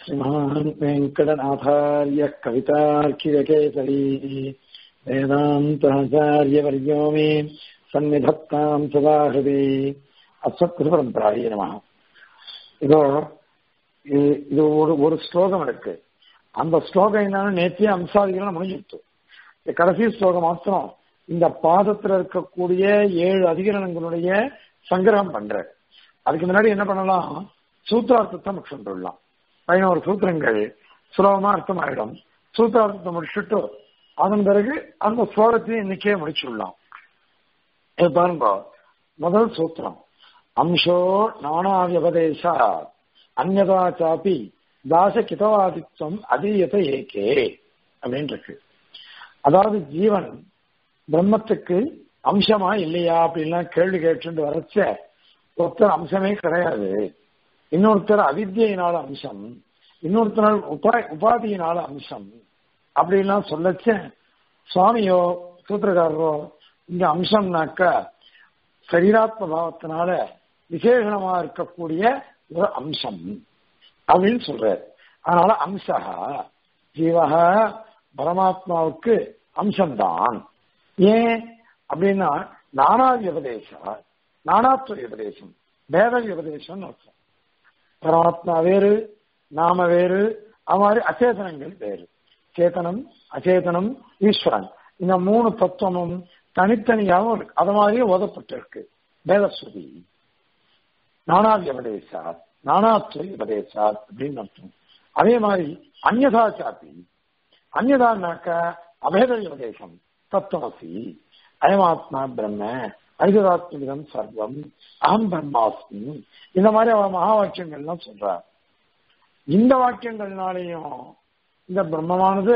श्रीमान् वेङ्कटनाथार्यः कवितार्किरकेसरी वेदान्ताचार्यवर्यो मे सन्निधत्ताम् सदा हृदि அஸ்வத்குருபரம்பராய நம இதோ இது- இது ஒரு ஒரு ஸ்லோகம் இருக்கு அந்த ஸ்லோகம் என்னன்னா நேத்திய அம்சாதிகள் முடிஞ்சிட்டு இந்த கடைசி ஸ்லோகம் மாத்திரம் இந்த பாதத்துல இருக்கக்கூடிய ஏழு அதிகரணங்களுடைய சங்கிரகம் பண்ற அதுக்கு முன்னாடி என்ன பண்ணலாம் சூத்திரார்த்தத்தை முடிச்சுட்டு விடலாம் பதினோரு சூத்திரங்கள் சுலபமா அர்த்தம் ஆயிடும் சூத்திரார்த்தத்தை முடிச்சுட்டு அதன் பிறகு அந்த ஸ்லோகத்தையும் இன்னைக்கே முடிச்சுடலாம் இது பாருங்க முதல் சூத்திரம் அம்சோ நானாவியபதேசா அந்நதா சாப்பி தாச கிதவாதித்வம் அதீயத ஏகே அப்படின்னு இருக்கு அதாவது ஜீவன் பிரம்மத்துக்கு அம்சமா இல்லையா அப்படின்லாம் கேள்வி கேட்டு வரச்ச ஒருத்தர் அம்சமே கிடையாது இன்னொருத்தர் அவித்யினால அம்சம் இன்னொருத்தர் உபா உபாதியினால அம்சம் அப்படின்லாம் சொல்லச்ச சுவாமியோ சூத்திரக்காரரோ இங்க அம்சம்னாக்கா சரீராத்ம பாவத்தினால விசேஷணமா இருக்கக்கூடிய ஒரு அம்சம் அப்படின்னு சொல்றாரு அதனால அம்சா ஜீவக பரமாத்மாவுக்கு அம்சம்தான் ஏன் அப்படின்னா நானாதி உபதேசா நானாத்வ உபதேசம் பேத உபதேசம் அர்த்தம் பரமாத்மா வேறு நாம வேறு அது மாதிரி அச்சேதனங்கள் வேறு சேத்தனம் அச்சேதனம் ஈஸ்வரன் இந்த மூணு தத்துவமும் தனித்தனியாகவும் இருக்கு அது மாதிரியே ஓதப்பட்டிருக்கு வேதஸ்ருதி நானாதி உபதேசாத் நானாத்வ உபதேசாத் அப்படின்னு அர்த்தம் அதே மாதிரி அந்யதா சாப்பி அந்யதான்னாக்க அபேத உபதேசம் தத்துவசி அயமாத்மா பிரம்ம ஐததாத்மிகம் சர்வம் அகம் பிரம்மாஸ்மி இந்த மாதிரி அவ மகா வாக்கியங்கள்லாம் சொல்றார் இந்த வாக்கியங்கள்னாலையும் இந்த பிரம்மமானது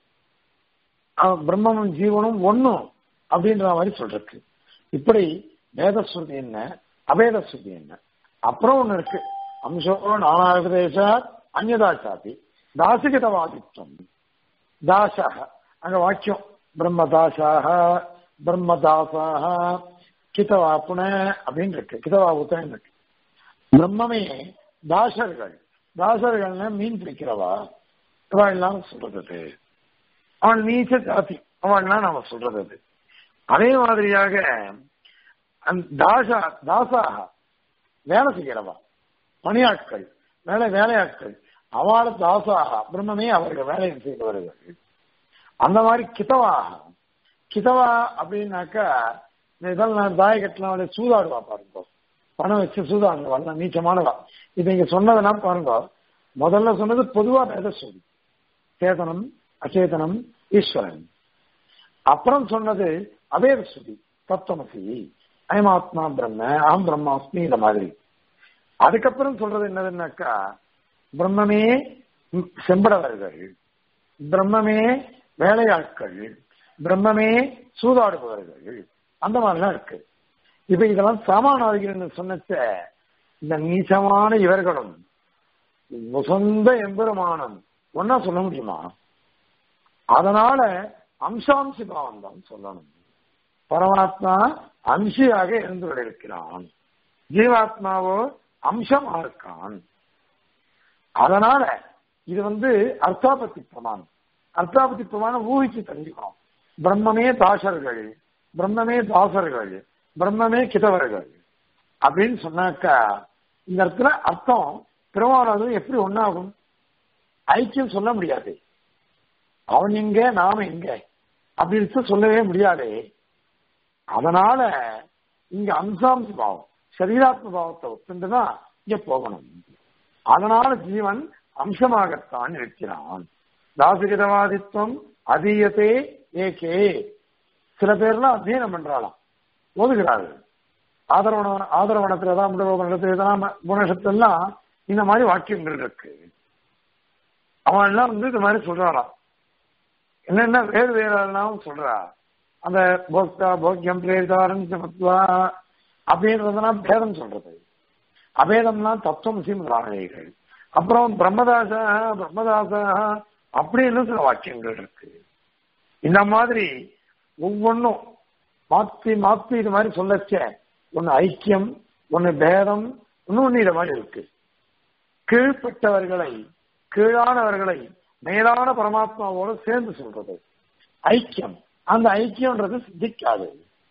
அஹ், பிரம்மமும் ஜீவனும் ஒண்ணும் அப்படின்ற மாதிரி சொல்றக்கு இப்படி வேதஸ்ருதி என்ன அபேத ஸ்ருதி என்ன அப்புறம் ஒண்ணு இருக்கு அம்சோ நானாபதேச அந்யதா சாதி தாசிகதவாதித்வம் தாசக அங்க வாக்கியம் பிரம்மதாசாக பிரம்மதாசாக கிதவா புன அப்படின்னு இருக்கு கிதவா உத்தரன் இருக்கு பிரம்மமே தாசர்கள் தாசர்கள்னா மீன் பிடிக்கிறவா இவா எல்லாம் சொல்றது அவன் நீச்ச ஜாதி அவன்லாம் நாம சொல்றது அது அதே மாதிரியாக அந்த தாசா தாசாக வேலை செய்கிறவா பணியாட்கள் வேலை வேலையாட்கள் அவள தாசாக பிரம்மமே அவர்கள் வேலையை செய்தவர்கள் அந்த மாதிரி கிதவாக கிதவா அப்படின்னாக்கா இந்த இதெல்லாம் தாயக்கட்டெல்லாம் வந்து சூதாடுவா பாருங்க பணம் வச்சு சூதாடுவா எல்லாம் நீச்சமானவா இது இங்க சொன்னதெல்லாம் பாருங்க முதல்ல சொன்னது பொதுவா பேத சொல்லி சேதனம் அச்சேதனம் ஈஸ்வரன் அப்புறம் சொன்னது அபேத ஸ்ருதி தத்துவமசி அயமாத்மா பிரம்ம அகம் பிரம்மாஸ்மி இந்த மாதிரி அதுக்கப்புறம் சொல்றது என்னதுன்னாக்கா பிரம்மமே ம், செம்படவர்கள் பிரம்மமே வேலையாட்கள் பிரம்மமே சூதாடுபவர்கள் அந்த மாதிரிலாம் இருக்கு இப்ப இதெல்லாம் சாமானாதிகள் சொன்னச்ச இந்த நீச்சமான இவர்களும் சொந்த எம்பெருமானம் ஒன்னா சொல்ல முடியுமா அதனால அம்சாம்சி பாவம் தான் சொல்லணும் பரமாத்மா அம்சியாக இருந்து இருக்கிறான் ஜீவாத்மாவோ அம்சமா இருக்கான் அதனால இது வந்து அர்த்தாபத்தி பிரமாணம் அர்த்தாபத்தி பிரமாணம் ஊகிச்சு தெரிஞ்சுக்கணும் பிரம்மமே தாசர்கள் பிரம்மமே தாசர்கள் பிரம்மமே கிதவர்கள் அப்படின்னு சொன்னாக்கா இந்த இடத்துல அர்த்தம் பிரமாணம் எப்படி ஒன்னாகும் ஐக்கியம் சொல்ல முடியாது அவன் எங்க நாம எங்க அப்படின்னு சொல்லவே முடியாதே அதனால இங்க அம்சாம்ச பாவம் சரீராத்ம பாவத்தை ஒத்துண்டுதான் இங்க போகணும் அதனால ஜீவன் அம்சமாகத்தான் இருக்கிறான் தாசிகதவாதித்வம் அதீயத்தே ஏகே சில பேர்லாம் அத்தியனம் பண்றாளாம் ஓதுகிறார்கள் ஆதரவண ஆதரவணத்துல தான் முடவனத்துல இதெல்லாம் குணசத்தெல்லாம் இந்த மாதிரி வாக்கியங்கள் இருக்கு அவன் எல்லாம் வந்து இந்த மாதிரி சொல்றாளாம் என்னென்ன வேறு வேறாலும் சொல்றா அந்த போக்தா போக்கியம் பிரேரிதாரன் சமத்வா அப்படின்றதுலாம் பேதம் சொல்றது அபேதம்னா தத்துவம் சீமராணிகள் அப்புறம் பிரம்மதாசா பிரம்மதாசா அப்படின்னு சில வாக்கியங்கள் இருக்கு இந்த மாதிரி ஒவ்வொன்றும் மாத்தி மாத்தி இது மாதிரி சொல்லச்ச ஒன்னு ஐக்கியம் ஒன்னு பேதம் இன்னொன்னு இது மாதிரி இருக்கு கீழ்ப்பட்டவர்களை கீழானவர்களை மேலான பரமாத்மாவோடு சேர்ந்து சொல்றது ஐக்கியம் அந்த ஐக்கியம்ன்றது சித்திக்காது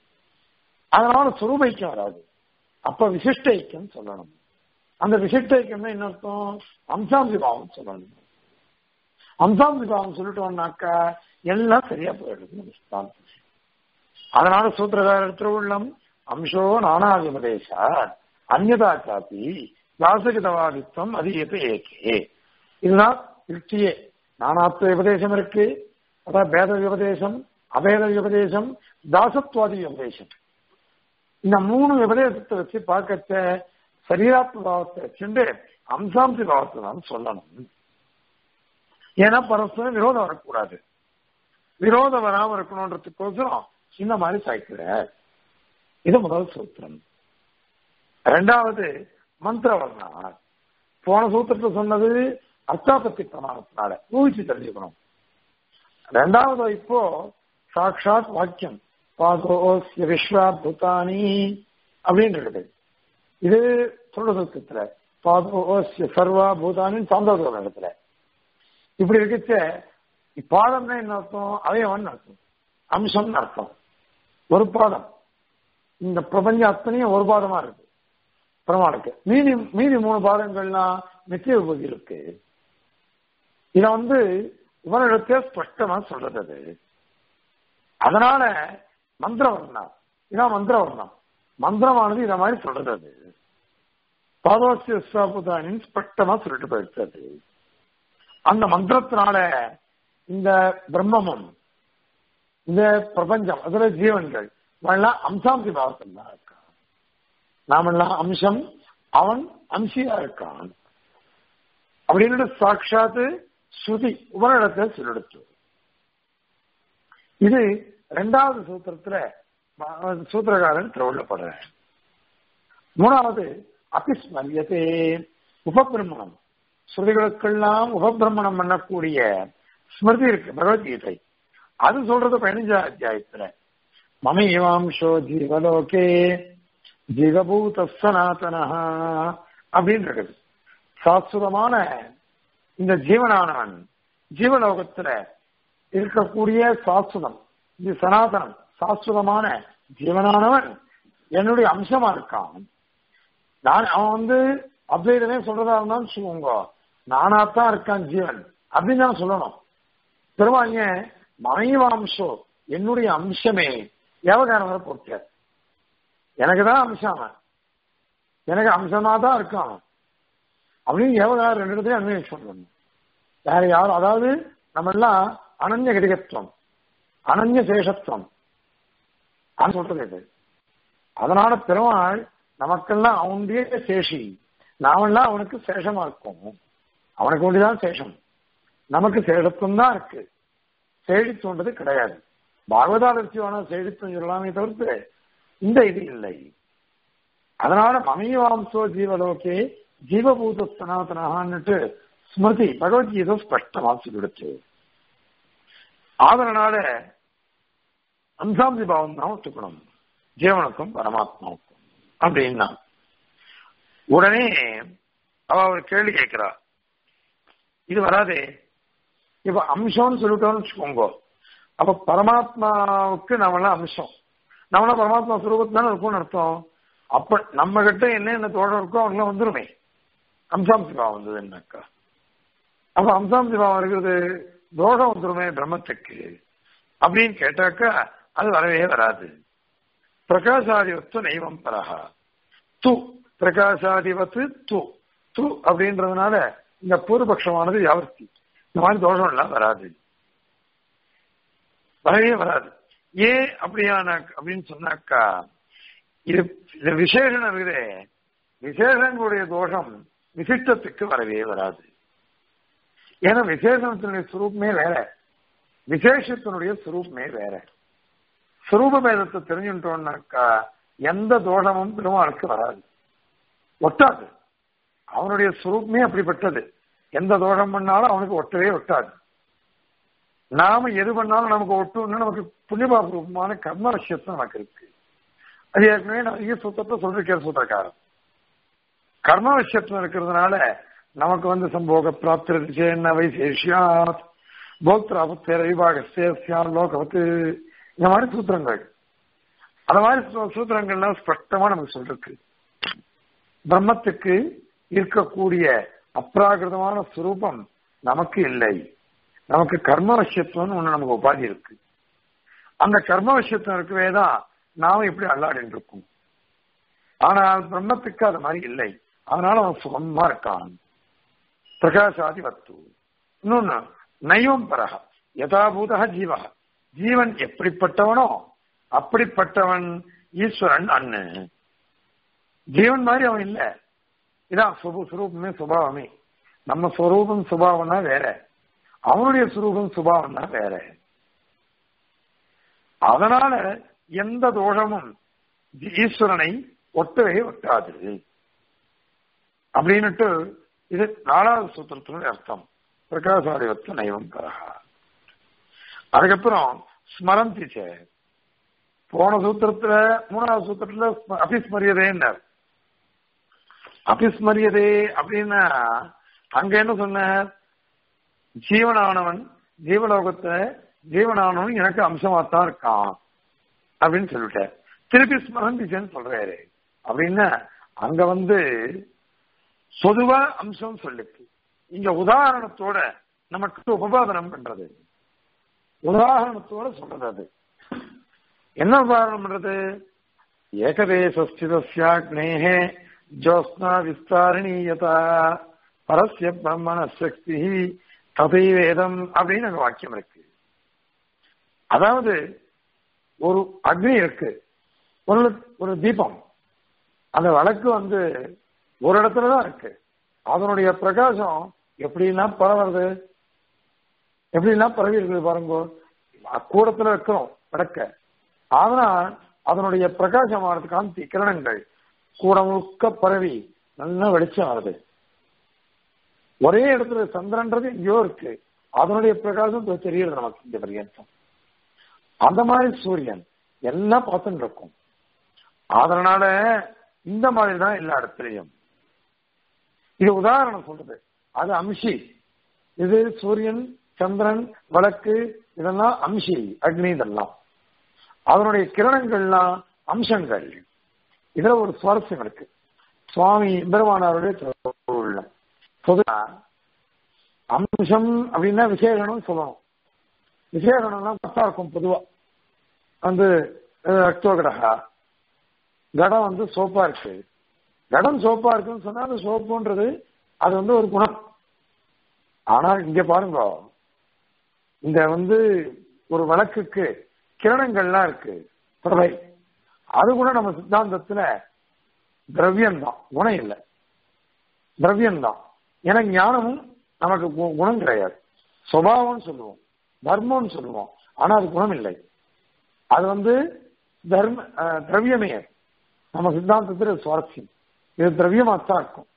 அதனால சுரூப ஐக்கியம் வராது அப்ப விசிஷ்ட ஐக்கியம் சொல்லணும் அந்த விசிஷ்ட ஐக்கியம் என்ன அர்த்தம் அம்சாந்தி பாவம் சொல்லணும் அம்சாந்தி பாவம் சொல்லிட்டோம்னாக்கா எல்லாம் சரியா போயிடுது அதனால சூத்திரகாரர் திருவுள்ளம் அம்சோ நானாதிபதேசா அந்நதா காப்பி தாசகிதவாதித்வம் அதிகத்தை ஏகே இதுதான் யுக்தியே நானாத்வ உபதேசம் இருக்கு அதாவது பேத உபதேசம் அபேத உபதேசம் தாசத்வாதி உபதேசம் இந்த மூணு உபதேசத்தை வச்சு பார்க்கச்ச சரீராத்ம பாவத்தை வச்சுட்டு அம்சாம்சி பாவத்தை தான் சொல்லணும் ஏன்னா பரஸ்பரம் விரோதம் வரக்கூடாது விரோதம் வராம இருக்கணும்ன்றதுக்கோசரம் இந்த மாதிரி சாய்க்கிற இது முதல் சூத்திரம் ரெண்டாவது மந்திரவர்ணா போன சூத்திரத்தை சொன்னது அர்த்தாபத்தி பிரமாணத்தினால ஊகிச்சு தெரிஞ்சுக்கணும் ரெண்டாவது இப்போ சாட்சாத் வாக்கியம் பாதோஸ்ய விஸ்வா பூதானி அப்படின்னு இருக்குது இது சொல்றதுக்கத்துல பாதோஸ்ய சர்வா பூதானின்னு சாந்தோதர இடத்துல இப்படி இருக்கச்ச பாதம்னா என்ன அர்த்தம் அவயவன் அர்த்தம் அம்சம்னு அர்த்தம் ஒரு பாதம் இந்த பிரபஞ்சம் அத்தனையும் ஒரு பாதமா இருக்கு பிரமாணுக்கு மீதி மீதி மூணு பாதங்கள்லாம் நித்திய உபதி இருக்கு இத வந்து இவனிடத்தே ஸ்பஷ்டமா சொல்றது அது அதனால மந்திரவர்ணம் இதான் மந்திரவர்ணம் மந்திரமானது இத மாதிரி சொல்றது அது பாதோசிய சாபுதானின் ஸ்பஷ்டமா சொல்லிட்டு போயிடுச்சு அந்த மந்திரத்தினால இந்த பிரம்மமும் இந்த பிரபஞ்சம் அதுல ஜீவன்கள் இவெல்லாம் அம்சாம்சி பாவத்தில் தான் இருக்கான் நாமெல்லாம் அம்சம் அவன் அம்சியா இருக்கான் அப்படின்னு சாட்சாத்து ஸ்ருதி உபனிடத்தை சொல்லெடுத்து இது ரெண்டாவது சூத்திரத்துல சூத்திரகாரன் திருவள்ளப்படுற மூணாவது அபிஸ்மரியத்தே உபபிரமணம் ஸ்ருதிகளுக்கெல்லாம் உபபிரமணம் பண்ணக்கூடிய ஸ்மிருதி இருக்கு பகவத்கீதை அது சொல்றது பதினஞ்சாம் அத்தியாயத்துல மமைவாம்சோ ஜீவலோகே ஜீவபூத சனாதனா அப்படின்னு இருக்குது சாஸ்வதமான இந்த ஜீவனானவன் ஜீவலோகத்துல இருக்கக்கூடிய சாஸ்வதம் இது சனாதனம் சாஸ்வதமான ஜீவனானவன் என்னுடைய அம்சமா இருக்கான் நான் அவன் வந்து அத்வைதமே சொல்றதா இருந்தாலும் சொல்லுவோங்க நானாத்தான் இருக்கான் ஜீவன் அப்படின்னு தான் சொல்லணும் பெருமாங்க மனைவாம்சோ என்னுடைய அம்சமே வியாபகாரம் போட்ட எனக்கு தான் அம்சம் அவன் எனக்கு அம்சமா தான் இருக்கான் அப்படின்னு வியாபகாரம் ரெண்டு இடத்தையும் அன்வயம் சொல்லணும் வேற யாரும் அதாவது நம்ம எல்லாம் அனன்ய கடிகத்துவம் அனன்ய சேஷத்துவம் சொல்றது இது அதனால பெருமாள் நமக்கெல்லாம் அவனுடைய சேஷி நாமெல்லாம் அவனுக்கு சேஷமா இருக்கும் அவனுக்கு ஒண்டிதான் சேஷம் நமக்கு சேஷத்துவம் தான் இருக்கு சேழித்துன்றது கிடையாது பாகவதாலட்சியமான சேழித்துவம் சொல்லலாமே தவிர்த்து இந்த இது இல்லை அதனால மமைவாம்சோ ஜீவலோகே ஜீவபூத சனாதனகான்னுட்டு ஸ்மிருதி பகவத்கீதை ஸ்பஷ்டமா சொல்லிடுச்சு அதனால அம்சாந்தி பாவம் தான் ஒத்துக்கணும் ஜீவனுக்கும் பரமாத்மாவுக்கும் அப்படின்னா உடனே அவ ஒரு கேள்வி கேட்கிறா இது வராதே இப்ப அம்சம்னு சொல்லிட்டோம்னு வச்சுக்கோங்க அப்ப பரமாத்மாவுக்கு நம்மளாம் அம்சம் நம்மளாம் பரமாத்மா சுரூபத்தான இருக்கும்னு அர்த்தம் அப்ப நம்ம கிட்ட என்ன என்ன தோழம் இருக்கோ அவங்களாம் வந்துருமே அம்சாம்சி பாவம் வந்ததுன்னாக்கா அப்ப அம்சாம்சி பாவம் இருக்கிறது தோஷம் வந்துருமே பிரம்மத்துக்கு அப்படின்னு கேட்டாக்கா அது வரவே வராது பிரகாசாதிவத்து நைவம் பரஹா து பிரகாசாதிவத்து து து அப்படின்றதுனால இந்த பூர்வபக்ஷமானது யாவர்த்தி இந்த மாதிரி தோஷம் எல்லாம் வராது வரவே வராது ஏன் அப்படியான அப்படின்னு சொன்னாக்கா இது இது விசேஷம் இருக்குதே விசேஷங்களுடைய தோஷம் விசிஷ்டத்துக்கு வரவே வராது ஏன்னா விசேஷத்தினுடைய சுரூபமே வேற விசேஷத்தினுடைய சுரூபமே வேற சுரூப பேதத்தை தெரிஞ்சுட்டோம்னாக்கா எந்த தோஷமும் பெருமாளுக்கு வராது ஒட்டாது அவனுடைய சுரூபமே அப்படிப்பட்டது எந்த தோஷம் பண்ணாலும் அவனுக்கு ஒட்டவே ஒட்டாது நாம எது பண்ணாலும் நமக்கு ஒட்டும்னு நமக்கு புண்ணியபாபூர்வமான கர்ம விஷயத்த நமக்கு இருக்கு அது ஏற்கனவே நிறைய சுத்தத்தை சொல்லிருக்கேன் சூத்திரக்காரன் கர்ம விஷயத்துல இருக்கிறதுனால நமக்கு வந்து சம்போக பிராப்திருச்சேன்ன வைசேஷியாத் போக்திராபத்தேர விபாகஸ்தியான் லோகவத்து இந்த மாதிரி சூத்திரங்கள் அந்த மாதிரி சூ- சூத்திரங்கள்லாம் ஸ்பஷ்டமா நமக்கு சொல்லிருக்கு பிரம்மத்துக்கு இருக்கக்கூடிய அப்ராகிருதமான சுரூபம் நமக்கு இல்லை நமக்கு கர்ம வசியத்துவம்னு ஒண்ணு நமக்கு உபாதி இருக்கு அந்த கர்ம வசியத்துவம் இருக்கவே தான் நாம இப்படி அல்லாடின்னு இருக்கோம் ஆனால் பிரம்மத்துக்கு அது மாதிரி இல்லை அதனால அவன் சுகமா இருக்கான் பிரகாசாதி வத்து இன்னொன்னு நயம் பரக யதாபூத ஜீவ ஜீவன் எப்படிப்பட்டவனோ அப்படிப்பட்டவன் ஈஸ்வரன் அண்ணு ஜீவன் மாதிரி அவன் இல்ல இதான் சுப சுரூபமே சுபாவமே நம்ம ஸ்வரூபம் சுபாவம் தான் வேற அவனுடைய சுரூபம் சுபாவம் தான் வேற அதனால எந்த தோஷமும் ஈஸ்வரனை ஒட்டவே ஒட்டாது அப்படின்னுட்டு இது நாலாவது சூத்திரத்தினுடைய அர்த்தம் பிரகாசாதிவத்து நைவம் கரகா அதுக்கப்புறம் ஸ்மரந்தி சே போன சூத்திரத்துல மூணாவது சூத்திரத்துல ஸ்ம- அபிஸ்மரியதேன்னார் அபிஸ்மரியதே அப்படின்னா அங்க என்ன சொன்னார் ஜீவனானவன் ஜீவலோகத்துல ஜீவனானவன் எனக்கு அம்சமாத்தான் இருக்கான் அப்படின்னு சொல்லிட்டார் திருப்பி ஸ்மரந்திச்சேன்னு சொல்றாரு அப்படின்னா அங்க வந்து பொதுவா அம்சம் சொல்லிருக்கு இங்க உதாரணத்தோட நமக்கு உபபாதனம் பண்றது உதாரணத்தோட சொல்றது அது என்ன உதாரணம் பண்றது ஏகதேசஸ்திதஸ்யாக்னேஹே ஜோஸ்னா விஸ்தாரணீயதா பரஸ்ய பிரம்மண சக்தி ததைவேதம் அப்படின்னு அங்க வாக்கியம் இருக்கு அதாவது ஒரு அக்னி இருக்கு ஒரு ஒரு தீபம் அந்த விளக்கு வந்து ஒரு இடத்துல தான் இருக்கு அதனுடைய பிரகாசம் எப்படிலாம் பரவுறது எப்படிலாம் பரவி இருக்குது பாருங்க கூடத்துல வைக்கிறோம் விளக்க அதனால் அதனுடைய பிரகாசமானது காந்தி கிரணங்கள் கூட முழுக்க பரவி நல்லா வெளிச்சம் ஆகுது ஒரே இடத்துல சந்திரன்றது எங்கேயோ இருக்கு அதனுடைய பிரகாசம் இப்ப தெரியுது நமக்கு இந்த பரியந்தம் அந்த மாதிரி சூரியன் எல்லாம் பார்த்துட்டு இருக்கும் அதனால இந்த மாதிரி தான் எல்லா இடத்துலையும் இது உதாரணம் சொல்றது அது அம்சி இது சூரியன் சந்திரன் வழக்கு இதெல்லாம் அம்சி அக்னி இதெல்லாம் அதனுடைய கிரணங்கள்லாம் அம்சங்கள் இதுல ஒரு சுவாரஸ்யம் இருக்கு சுவாமி பெருமானாருடைய திருவுள்ளம் பொதுவா அம்சம் அப்படின்னா விசேஷனம் சொல்லணும் விசேஷனம்லாம் பத்தா இருக்கும் பொதுவா வந்து ரக்தோகடகா கடம் வந்து சோப்பா இருக்கு கடம் சோப்பா இருக்குன்னு சொன்னா அந்த சோப்புன்றது அது வந்து ஒரு குணம் ஆனா இங்க பாருங்க இந்த வந்து ஒரு வழக்குக்கு கிரணங்கள்லாம் இருக்கு பிரபை அது கூட நம்ம சித்தாந்தத்துல திரவியம் தான் குணம் இல்லை திரவியம் தான் ஏன்னா ஞானமும் நமக்கு கு- குணம் கிடையாது சுபாவம்னு சொல்லுவோம் தர்மம்னு சொல்லுவோம் ஆனா அது குணம் இல்லை அது வந்து தர்ம அஹ், திரவியமே நம்ம சித்தாந்தத்தில் சுவாரஸ்யம் இது திரவியமாத்தான் இருக்கும்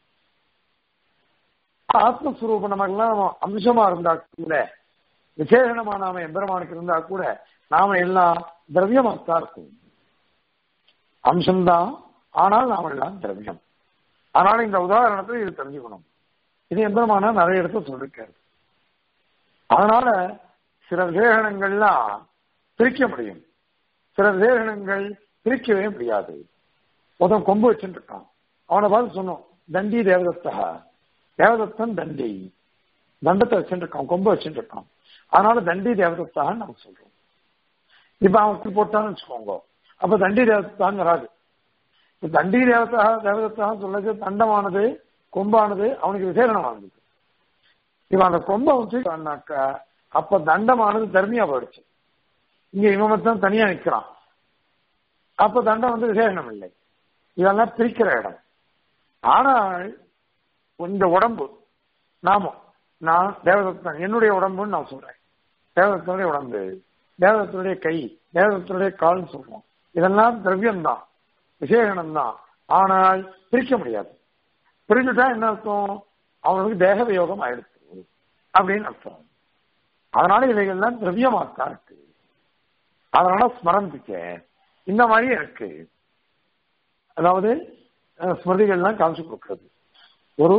ஆத்மஸ்வரூபம் நமக்கெல்லாம் அம்சமா இருந்தா கூட விசேஷமா நாம எம்பெருமானுக்கு இருந்தா கூட நாம எல்லாம் திரவியமாத்தான் இருக்கும் அம்சம்தான் ஆனால் நாம எல்லாம் திரவியம் அதனால இந்த உதாரணத்துல இது தெரிஞ்சுக்கணும் இது எம்பெருமானா நிறைய இடத்துல சொல்லிருக்காரு அதனால சில விசேஷணங்கள்லாம் பிரிக்க முடியும் சில விசேஷணங்கள் பிரிக்கவே முடியாது ஒருத்தன் கொம்பு வச்சுட்டு இருக்கான் அவனை பார்த்து சொன்னோம் தண்டி தேவதத்தா தேவதத்தன் தண்டி தண்டத்தை வச்சுட்டு இருக்கான் கொம்பு வச்சுட்டு இருக்கான் அதனால தண்டி தேவதத்தான்னு நம்ம சொல்றோம் இப்ப அவன் போட்டான்னு வச்சுக்கோங்க அப்ப தண்டி தேவதத்தான்னு வராது இப்ப தண்டி தேவதா தேவதத்தான்னு சொல்லச்சு தண்டமானது கொம்பானது அவனுக்கு விசேஷமானது இப்ப அந்த கொம்பை வச்சுட்டான்னாக்கா அப்ப தண்டமானது தர்மியா போயிடுச்சு இங்க இவன் மட்டும் தனியா நிக்கிறான் அப்ப தண்டம் வந்து விசேஷனம் இல்லை இதெல்லாம் பிரிக்கிற இடம் ஆனால் இந்த உடம்பு நாமம் நான் தேவதத்தன் என்னுடைய உடம்புன்னு நான் சொல்றேன் தேவதத்தனுடைய உடம்பு தேவதத்தனுடைய கை தேவதத்தனுடைய கால்னு சொல்றோம் இதெல்லாம் திரவியம் தான் விசேஷனம் தான் ஆனால் பிரிக்க முடியாது பிரிச்சுட்டா என்ன அர்த்தம் அவனுக்கு தேக வியோகம் ஆயிடுச்சு அப்படின்னு அர்த்தம் அதனால இவைகள்லாம் திரவியமாக்கா இருக்கு அதனால ஸ்மரந்திக்க இந்த மாதிரியே இருக்கு அதாவது அஹ், ஸ்மிருதிகள்லாம் காமிச்சு கொடுக்கிறது ஒரு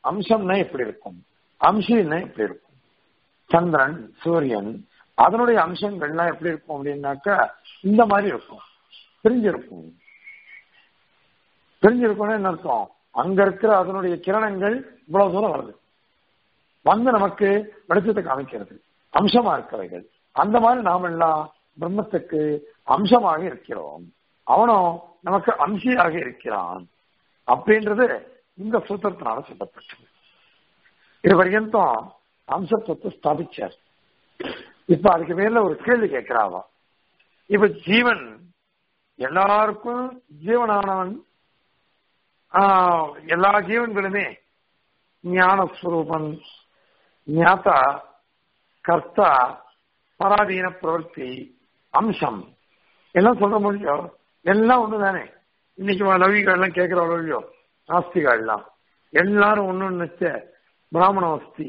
அம்சம்னா எப்படி இருக்கும் அம்சின்னா எப்படி இருக்கும் சந்திரன் சூரியன் அதனுடைய அம்சங்கள்லாம் எப்படி இருக்கும் அப்படின்னாக்கா இந்த மாதிரி இருக்கும் பிரிஞ்சிருக்கும் பிரிஞ்சிருக்கும்னு என்ன அர்த்தம் அங்க இருக்கிற அதனுடைய கிரணங்கள் இவ்வளவு தூரம் வருது வந்து நமக்கு வெளிச்சத்தை காமிக்கிறது அம்சமா இருக்கிறவைகள் அந்த மாதிரி நாம் எல்லாம் பிரம்மத்துக்கு அம்சமாக இருக்கிறோம் அவனும் நமக்கு அம்சியாக இருக்கிறான் அப்படின்றது இந்த சூத்திரத்தினால சொல்லப்பட்டது இது பர்யந்தம் அம்சத்துவத்தை ஸ்தாபிச்சார் இப்ப அதுக்கு மேல ஒரு கேள்வி கேட்கிறாவா இப்ப ஜீவன் எல்லாருக்கும் ஜீவனானவன் ஆஹ், எல்லா ஜீவன்களுமே ஞானஸ்வரூபன் ஞாத்தா கர்த்தா பராதீன பிரவர்த்தி அம்சம் எல்லாம் சொல்ற முடியோ எல்லாம் ஒண்ணுதானே இன்னைக்கு லௌகிகள் எல்லாம் கேட்கிற இல்லையோ நாஸ்திகள் எல்லாம் எல்லாரும் ஒண்ணு நினைச்ச பிராமணவஸ்தி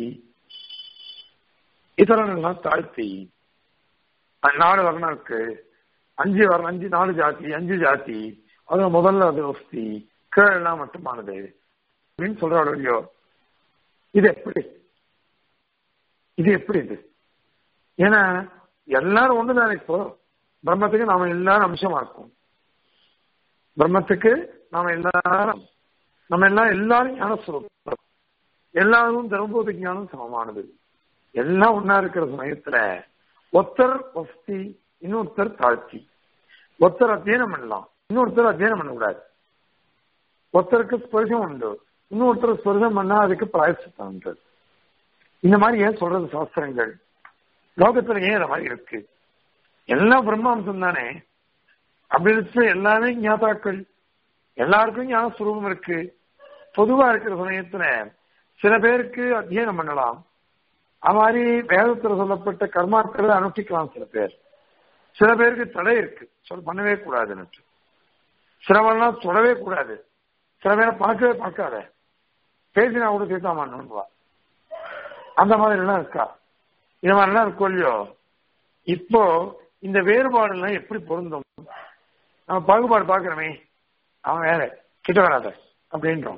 இதரெல்லாம் தாழ்த்தி நாலு வர்ணம் இருக்கு அஞ்சு வர்ணம் அஞ்சு நாலு ஜாதி அஞ்சு ஜாதி அது முதல்ல அது வஸ்தி கீழெல்லாம் மட்டுமானது அப்படின்னு சொல்றாள் இல்லையோ இது எப்படி இது எப்படி இது ஏன்னா எல்லாரும் ஒண்ணுதானே இப்போ பிரம்மத்துக்கு நாம எல்லாரும் அம்சமா இருக்கோம் பிரம்மத்துக்கு நாம எல்லாரும் நம்ம எல்லாம் எல்லாரும் ஞானஸ்வரூபம் எல்லாரும் தர்மபோத ஞானம் சமமானது எல்லாம் ஒன்னா இருக்கிற சமயத்துல ஒருத்தர் வஸ்தி இன்னொருத்தர் தாழ்த்தி ஒருத்தர் அத்தியனம் பண்ணலாம் இன்னொருத்தர் அத்தியனம் பண்ணக்கூடாது ஒருத்தருக்கு ஸ்பர்சம் உண்டு இன்னொருத்தர் ஸ்பர்சம் பண்ணா அதுக்கு பிராயசித்தம் உண்டு இந்த மாதிரி ஏன் சொல்றது சாஸ்திரங்கள் லோகத்துல ஏன் இந்த மாதிரி இருக்கு எல்லாம் பிரம்மாம்சம் தானே அப்படி இருந்துச்சு எல்லாமே ஞாதாக்கள் எல்லாருக்கும் ஞான சுரூபம் இருக்கு பொதுவா இருக்கிற சமயத்துல சில பேருக்கு அத்தியனம் பண்ணலாம் அது மாதிரி வேதத்துல சொல்லப்பட்ட கர்மாக்களை அனுஷ்டிக்கலாம் சில பேர் சில பேருக்கு தடை இருக்கு சொல் பண்ணவே கூடாதுன்னு சிலவெல்லாம் தொடவே கூடாது சில பேரை பார்க்கவே பார்க்காத பேசினா கூட தீர்த்தாமான்னுவா அந்த மாதிரி எல்லாம் இருக்கா இந்த மாதிரிலாம் இருக்கும் இல்லையோ இப்போ இந்த வேறுபாடு எல்லாம் எப்படி பொருந்தும் நம்ம பாகுபாடு பாக்குறோமே அவன் வேற கிட்ட வராத அப்படின்றோம்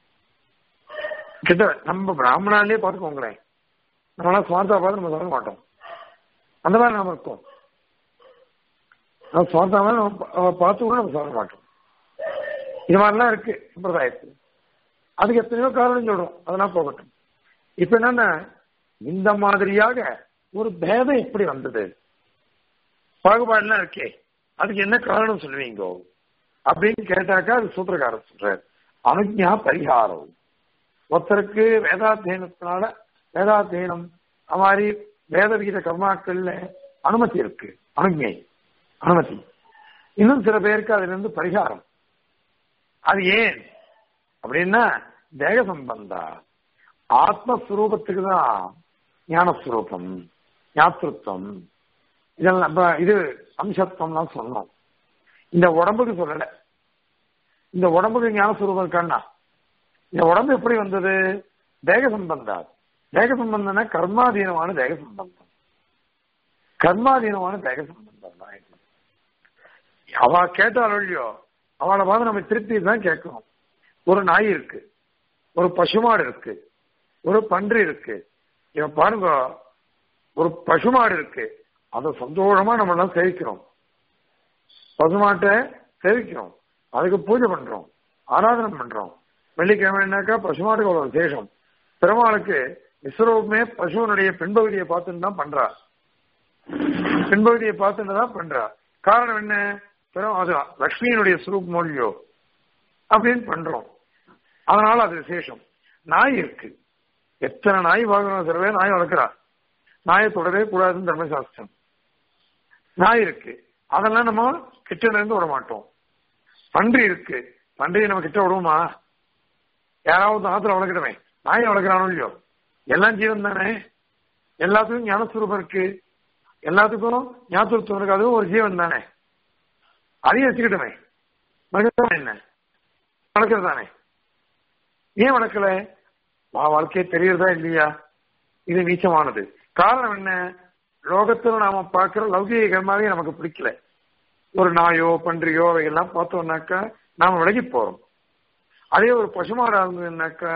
கிட்ட நம்ம பிராமணாலே பார்த்துக்கோங்களேன் நம்மளாம் சுவார்த்தா பார்த்து நம்ம சொல்ல மாட்டோம் அந்த மாதிரி நாம இருக்கோம் நம்ம சுவார்த்தாம நம்ம பார்த்து கூட நம்ம சொல்ல மாட்டோம் இது மாதிரிலாம் இருக்கு சம்பிரதாயத்தில் அதுக்கு எத்தனையோ காரணம் சொல்றோம் அதெல்லாம் போகட்டும் இப்ப என்னன்னா இந்த மாதிரியாக ஒரு பேதம் எப்படி வந்தது பாகுபாடுலாம் இருக்கே அதுக்கு என்ன காரணம் சொல்லுவீங்க அப்படின்னு கேட்டாக்கா அது சூத்திரக்காரர் சொல்றாரு அனுஜா பரிகாரம் ஒருத்தருக்கு வேதாத்தியனத்தினால வேதாத்தியனம் அது மாதிரி வேத விகித கர்மாக்கள்ல அனுமதி இருக்கு அனுஜை அனுமதி இன்னும் சில பேருக்கு அதுல இருந்து பரிகாரம் அது ஏன் அப்படின்னா தேக சம்பந்தா ஆத்மஸ்வரூபத்துக்கு தான் ஞானஸ்வரூபம் ஞாத்திருத்தம் இதெல்லாம் நம்ம இது அம்சத்துவம்லாம் சொன்னோம் இந்த உடம்புக்கு சொல்லல இந்த உடம்புக்கு ஞானஸ்வரூபம் இருக்கான்னா இந்த உடம்பு எப்படி வந்தது தேக சம்பந்தா தேக சம்பந்தம்னா கர்மாதீனமான தேக சம்பந்தம் கர்மாதீனமான தேக சம்பந்தம் தான் இது. அவ கேட்டாலும் இல்லையோ அவளை பார்த்து நம்ம திருப்தி தான் கேட்கணும் ஒரு நாய் இருக்கு ஒரு பசுமாடு இருக்கு ஒரு பன்றி இருக்கு இவன் பாருங்க ஒரு பசுமாடு இருக்கு அதை சந்தோஷமா நம்ம எல்லாம் சேவிக்கிறோம் பசுமாட்டை சேவிக்கிறோம் அதுக்கு பூஜை பண்றோம் ஆராதனை பண்றோம் வெள்ளிக்கிழமைனாக்கா பசுமாட்டுக்கு அவ்வளவு விசேஷம் பெருமாளுக்கு விஸ்வரூபமே பசுவனுடைய பின்பகுதியை பார்த்துன்னு தான் பண்றா பின்பகுதியை பார்த்துன்னு தான் பண்றா காரணம் என்ன பெரும் அது லக்ஷ்மியினுடைய சுரூப் மொழியோ அப்படின்னு பண்றோம் அதனால அது விசேஷம் நாய் இருக்கு எத்தனை நாய் வாங்கணும் சில பேர் நாய் வளர்க்குறா நாயை தொடவே கூடாதுன்னு தர்மசாஸ்திரம் நாய் இருக்கு அதெல்லாம் நம்ம கிட்ட இருந்து விட மாட்டோம் பன்றி இருக்கு பன்றியை நம்ம கிட்ட விடுவோமா யாராவது ஆத்துல வளர்க்கணுமே நாயை வளர்க்குறானோ இல்லையோ எல்லாம் ஜீவன் தானே எல்லாத்துக்கும் ஞானஸ்வரூபம் இருக்கு எல்லாத்துக்கும் ஞாபகத்துவம் இருக்கு அதுவும் ஒரு ஜீவன் தானே அதையும் வச்சுக்கிட்டோமே வளர்க்கறதா என்ன வளர்க்கறது தானே ஏன் வளர்க்கல வா வாழ்க்கையே தெரியறதா இல்லையா இது நீச்சமானது காரணம் என்ன லோகத்துல நாம பார்க்கிற லௌகிக கர்மாவே நமக்கு பிடிக்கல ஒரு நாயோ பன்றியோ அவைகள்லாம் பார்த்தோம்னாக்கா நாம விலகி போறோம் அதே ஒரு பசுமாடா இருந்ததுனாக்கா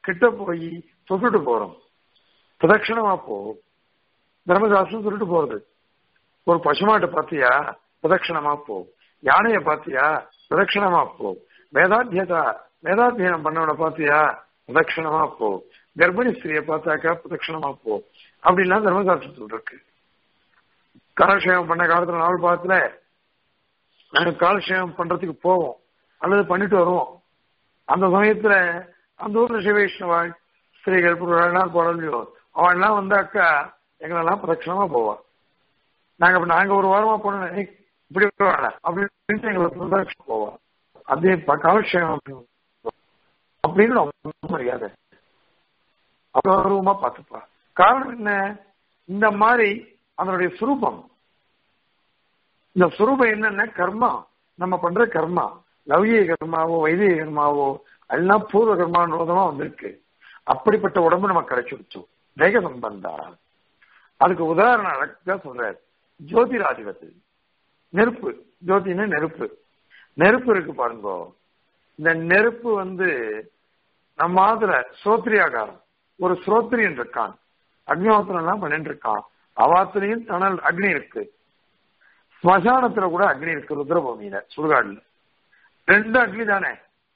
கிட்ட போய் தொட்டுட்டு போறோம் பிரதட்சணமா போ தர்மசாஸ்திரம் சொல்லிட்டு போறது ஒரு பசுமாட்டை பார்த்தியா பிரதட்சணமா போ யானைய பார்த்தியா பிரதட்சணமா போ வேதாத்தியதா வேதாத்தியனம் பண்ணவனை பார்த்தியா பிரதட்சணமா போ கர்ப்பிணி ஸ்திரியை பார்த்தாக்கா பிரதட்சணமா போ அப்படின்லாம் தர்மசாஸ்திரத்தில் இருக்கு காலக்ஷேமம் பண்ண காலத்துல நாவல் பாத்துல நாங்க காலக்ஷேமம் பண்றதுக்கு போவோம் அல்லது பண்ணிட்டு வருவோம் அந்த சமயத்துல அந்த ஊர்ல சிவைஷ்ணவாள் ஸ்திரீகள் புருஷெல்லாம் குழந்தையோ அவள்லாம் வந்தாக்கா எங்களெல்லாம் பிரதட்சணமா போவா நாங்க இப்ப நாங்க ஒரு வாரமா போனோம் "ஏய், இப்படி வாடா அப்படின்னு எங்களுக்கு பிரதட்சணம் போவா அதே ப- காலக்ஷேமம் அப்படின்னு ரொம்ப மரியாதை அபூர்வமா பார்த்துப்பா காரணம் என்ன இந்த மாதிரி அதனுடைய சுரூபம் இந்த சுரூபம் என்னன்னா கர்மா நம்ம பண்ற கர்மா லௌகிக கர்மாவோ வைதிக கர்மாவோ எல்லாம் பூர்வ கர்மான்றதமா வந்திருக்கு அப்படிப்பட்ட உடம்பு நமக்கு கிடைச்சிருச்சு தேக சம்பந்தா அதுக்கு உதாரணம் அழகா சொல்றாரு ஜோதிராதிபத்து நெருப்பு ஜோதினா நெருப்பு நெருப்பு இருக்கு பாருங்க இந்த நெருப்பு வந்து நம்ம ஆதுல சோத்ரியாகாரம் ஒரு ஸ்ரோத்ரியன் இருக்கான் அக்னிஹோத்திரம் எல்லாம் பண்ணிட்டு இருக்கான் அவாத்திலையும் தணல் அக்னி இருக்கு ஸ்மசானத்துல கூட அக்னி இருக்கு ருத்ரபூமியில சுடுகாடுல ரெண்டு அக்னி தானே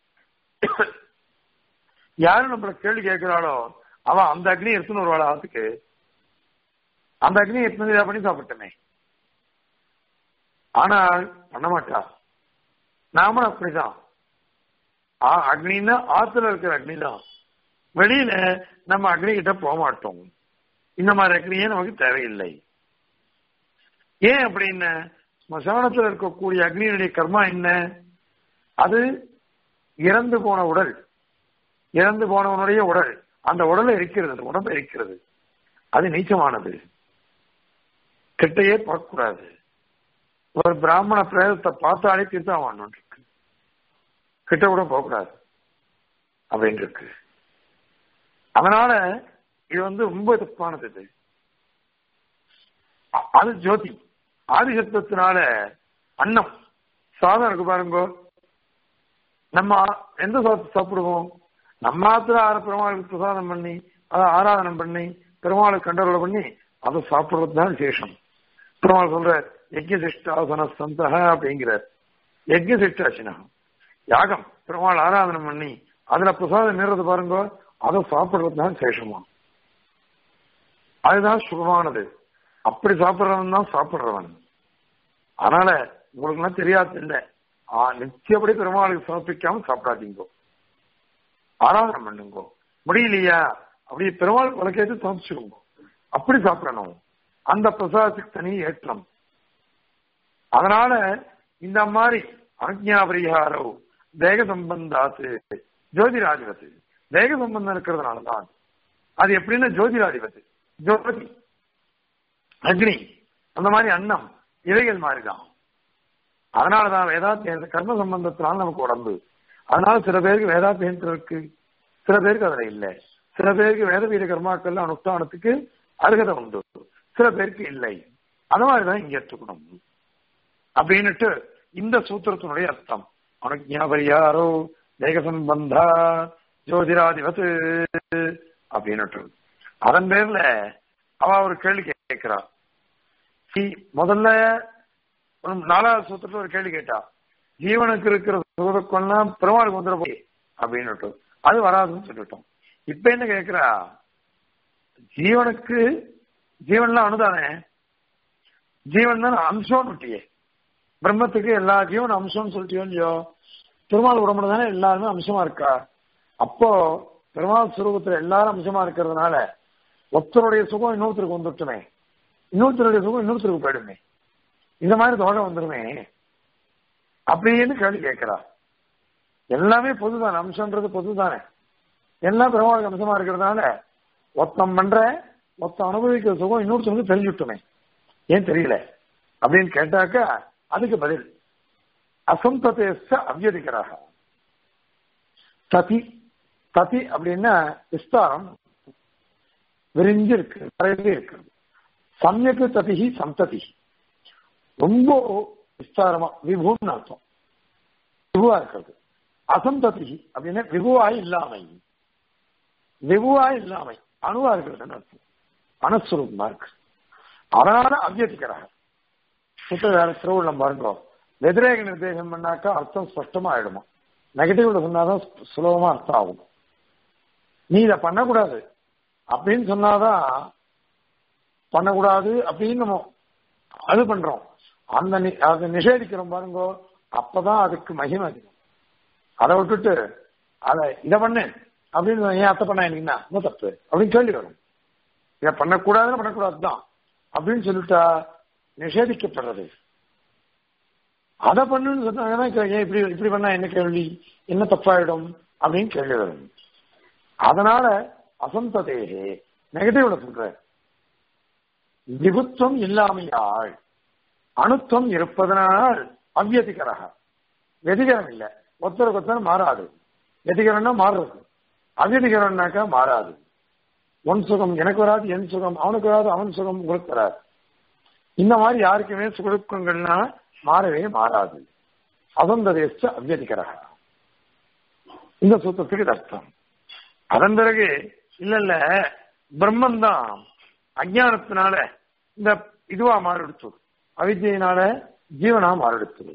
யாரு நம்மள கேள்வி கேட்கிறாளோ அவன் அந்த அக்னி எடுத்துன்னு வருவாள் ஆத்துக்கு அந்த அக்னி எடுத்து பண்ணி சாப்பிட்டமே ஆனால் பண்ண மாட்டா நாமளும் அப்படிதான் ஆ- அக்னின்னா ஆத்துல இருக்கிற அக்னி தான் வெளியில நம்ம அக்னி கிட்ட போக மாட்டோம் இந்த மாதிரி அக்னியே நமக்கு தேவையில்லை ஏன் அப்படின்னு ஸ்மசானத்தில் இருக்கக்கூடிய அக்னியினுடைய கர்மா என்ன அது இறந்து போன உடல் இறந்து போனவனுடைய உடல் அந்த உடலை இருக்கிறது அந்த உடம்பு இருக்கிறது அது நீச்சமானது கிட்டையே பார்க்கக்கூடாது ஒரு பிராமண பிரேதத்தை பார்த்தாலே தீர்த்தாவான் இருக்கு கிட்ட கூட போகக்கூடாது அப்படின்னு இருக்கு அதனால இது வந்து ரொம்ப தப்பானது இது அ- அது ஜோதி ஆதிசத்துவத்தினால அன்னம் சாதம் இருக்கு பாருங்க நம்ம எந்த சாதத்தை சாப்பிடுவோம் நம்ம ஆத்துல ஆறு பெருமாளுக்கு பிரசாதம் பண்ணி அதை ஆராதனம் பண்ணி பெருமாளுக்கு கண்டரோட பண்ணி அதை சாப்பிடுறது தான் விசேஷம் பெருமாள் சொல்ற யஜ்ய சிஷ்டாசன சந்தக அப்படிங்கிறார் யஜ்ய சிஷ்டாசனம் யாகம் பெருமாள் ஆராதனை பண்ணி அதுல பிரசாதம் நேர்றது பாருங்க அதை சாப்பிடுறது தான் விசேஷமா அதுதான் சுகமானது அப்படி சாப்பிடுறவன் தான் சாப்பிடுறவன் அதனால உங்களுக்கு எல்லாம் தெரியாது இல்ல ஆ, நித்தியப்படி பெருமாளுக்கு சமர்ப்பிக்காம சாப்பிடாதீங்கோ ஆராதனை பண்ணுங்கோ முடியலையா அப்படி பெருமாள் வழக்கேற்று சமைச்சுக்கோங்க அப்படி சாப்பிடணும் அந்த பிரசாதத்துக்கு தனி ஏற்றம் அதனால இந்த மாதிரி ஆக்ஞா பரிகாரோ தேக சம்பந்தாத்து ஜோதிராதிபத்து தேக சம்பந்தம் இருக்கிறதுனாலதான் அது எப்படின்னா ஜோதிராதிபத்து ஜோதி அக்னி அந்த மாதிரி அன்னம் இவைகள் மாதிரிதான் அதனாலதான் வேதாத்தியம் கர்ம சம்பந்தத்தினால நமக்கு உடம்பு அதனால சில பேருக்கு வேதாத்தியத்தில் இருக்கு சில பேருக்கு அதுல இல்ல சில பேருக்கு வேத வீர கர்மாக்கள் அனுஷ்டானத்துக்கு அருகதை உண்டு சில பேருக்கு இல்லை அது மாதிரிதான் இங்க எடுத்துக்கணும் அப்படின்னுட்டு இந்த சூத்திரத்தினுடைய அர்த்தம் அனுஜாபரியாரோ தேக சம்பந்தா ஜோதிராதிபத்து அப்படின்னுட்டு அதன் பேர்ல அவ ஒரு கேள்வி கேட்கிறா சி முதல்ல ஒரு நாலாவது சூத்திரத்துல ஒரு கேள்வி கேட்டா ஜீவனுக்கு இருக்கிற சுகதுக்கம்லாம் பெருமாளுக்கு வந்துட போய் அப்படின்னுட்டு அது வராதுன்னு சொல்லிட்டோம் இப்ப என்ன கேக்குறா ஜீவனுக்கு ஜீவன்லாம் அணுதானே ஜீவன் தான் அம்சம்னு விட்டியே பிரம்மத்துக்கு எல்லா ஜீவன் அம்சம்னு சொல்லிட்டியோ இல்லையோ பெருமாள் உடம்புல தானே எல்லாருமே அம்சமா இருக்கா அப்போ பெருமாள் சுரூபத்துல எல்லாரும் அம்சமா இருக்கிறதுனால ஒருத்தருடைய சுகம் இன்னொருத்தருக்கு வந்துட்டுமே இன்னொருத்தருடைய சுகம் இன்னொருத்தருக்கு போயிடுமே இந்த மாதிரி தோஷம் வந்துருமே அப்படின்னு கேள்வி கேட்கிறா எல்லாமே பொதுதானே அம்சம்ன்றது பொதுதானே எல்லாம் பெருமாளுக்கு அம்சமா இருக்கிறதுனால ஒருத்தம் பண்ற ஒருத்தன் அனுபவிக்கிற சுகம் இன்னொருத்தனுக்கு தெரிஞ்சுட்டுமே ஏன் தெரியல அப்படின்னு கேட்டாக்கா அதுக்கு பதில் அசந்ததேச அவ்யதிகராக ததி ததி அப்படின்னா விஸ்தாரம் விரிஞ்சு இருக்கு நிறையவே இருக்கிறது சமயக்கு ததிஹி சந்ததி ரொம்ப விஸ்தாரமா விபுன்னு அர்த்தம் விபுவா இருக்கிறது அசந்ததி அப்படின்னா விபுவாய் இல்லாமை வெகுவா இல்லாமை அணுவா இருக்கிறதுன்னு அர்த்தம் அணுஸ்வரூபமா இருக்கு அதனால அவ்யதிக்கிறாங்க சுத்த வேற திருவுள்ளம் பாருங்க வெதிரேக நிர்தேசம் பண்ணாக்கா அர்த்தம் ஸ்பஷ்டமா ஆயிடுமா நெகட்டிவ்ல சொன்னாதான் சுலபமா அர்த்தம் ஆகும் நீ இதை பண்ணக்கூடாது அப்படின்னு சொன்னாதான் பண்ணக்கூடாது அப்படின்னு நம்ம அது பண்றோம் அந்த நி- அதை நிஷேதிக்கிறோம் பாருங்க அப்பதான் அதுக்கு மகிமை அதிகம் அதை விட்டுட்டு அதை இதை பண்ணு அப்படின்னு ஏன் அத்தை பண்ணா எனக்கு என்ன ரொம்ப தப்பு அப்படின்னு கேள்வி வரும் இதை பண்ணக்கூடாதுன்னு பண்ணக்கூடாது தான் அப்படின்னு சொல்லிட்டா நிஷேதிக்கப்படுறது அதை பண்ணுன்னு சொன்னாங்கன்னா கே- ஏன் இப்படி இப்படி பண்ணா என்ன கேள்வி என்ன தப்பாயிடும் அப்படின்னு கேள்வி வரும் அதனால அசந்ததேகே நெகட்டிவ்ல சொல்ற விபுத்துவம் இல்லாமையாள் அணுத்துவம் இருப்பதனால் அவ்யதிகரக வெதிகரம் இல்ல ஒருத்தருக்கு ஒருத்தர் மாறாது வெதிகரம்னா மாறுறது அவ்யதிகரம்னாக்கா மாறாது உன் சுகம் எனக்கு வராது என் சுகம் அவனுக்கு வராது அவன் சுகம் உங்களுக்கு வராது இந்த மாதிரி யாருக்குமே சுகதுக்கங்கள்னா மாறவே மாறாது அசந்ததேச அவ்யதிகரக இந்த சூத்திரத்துக்கு இது அர்த்தம் அதன் பிறகு இல்ல இல்ல பிரம்மன் தான் அஜானத்தினால இந்த இதுவா மாறிடுச்சு அவித்தியினால ஜீவனா மாறிடுச்சு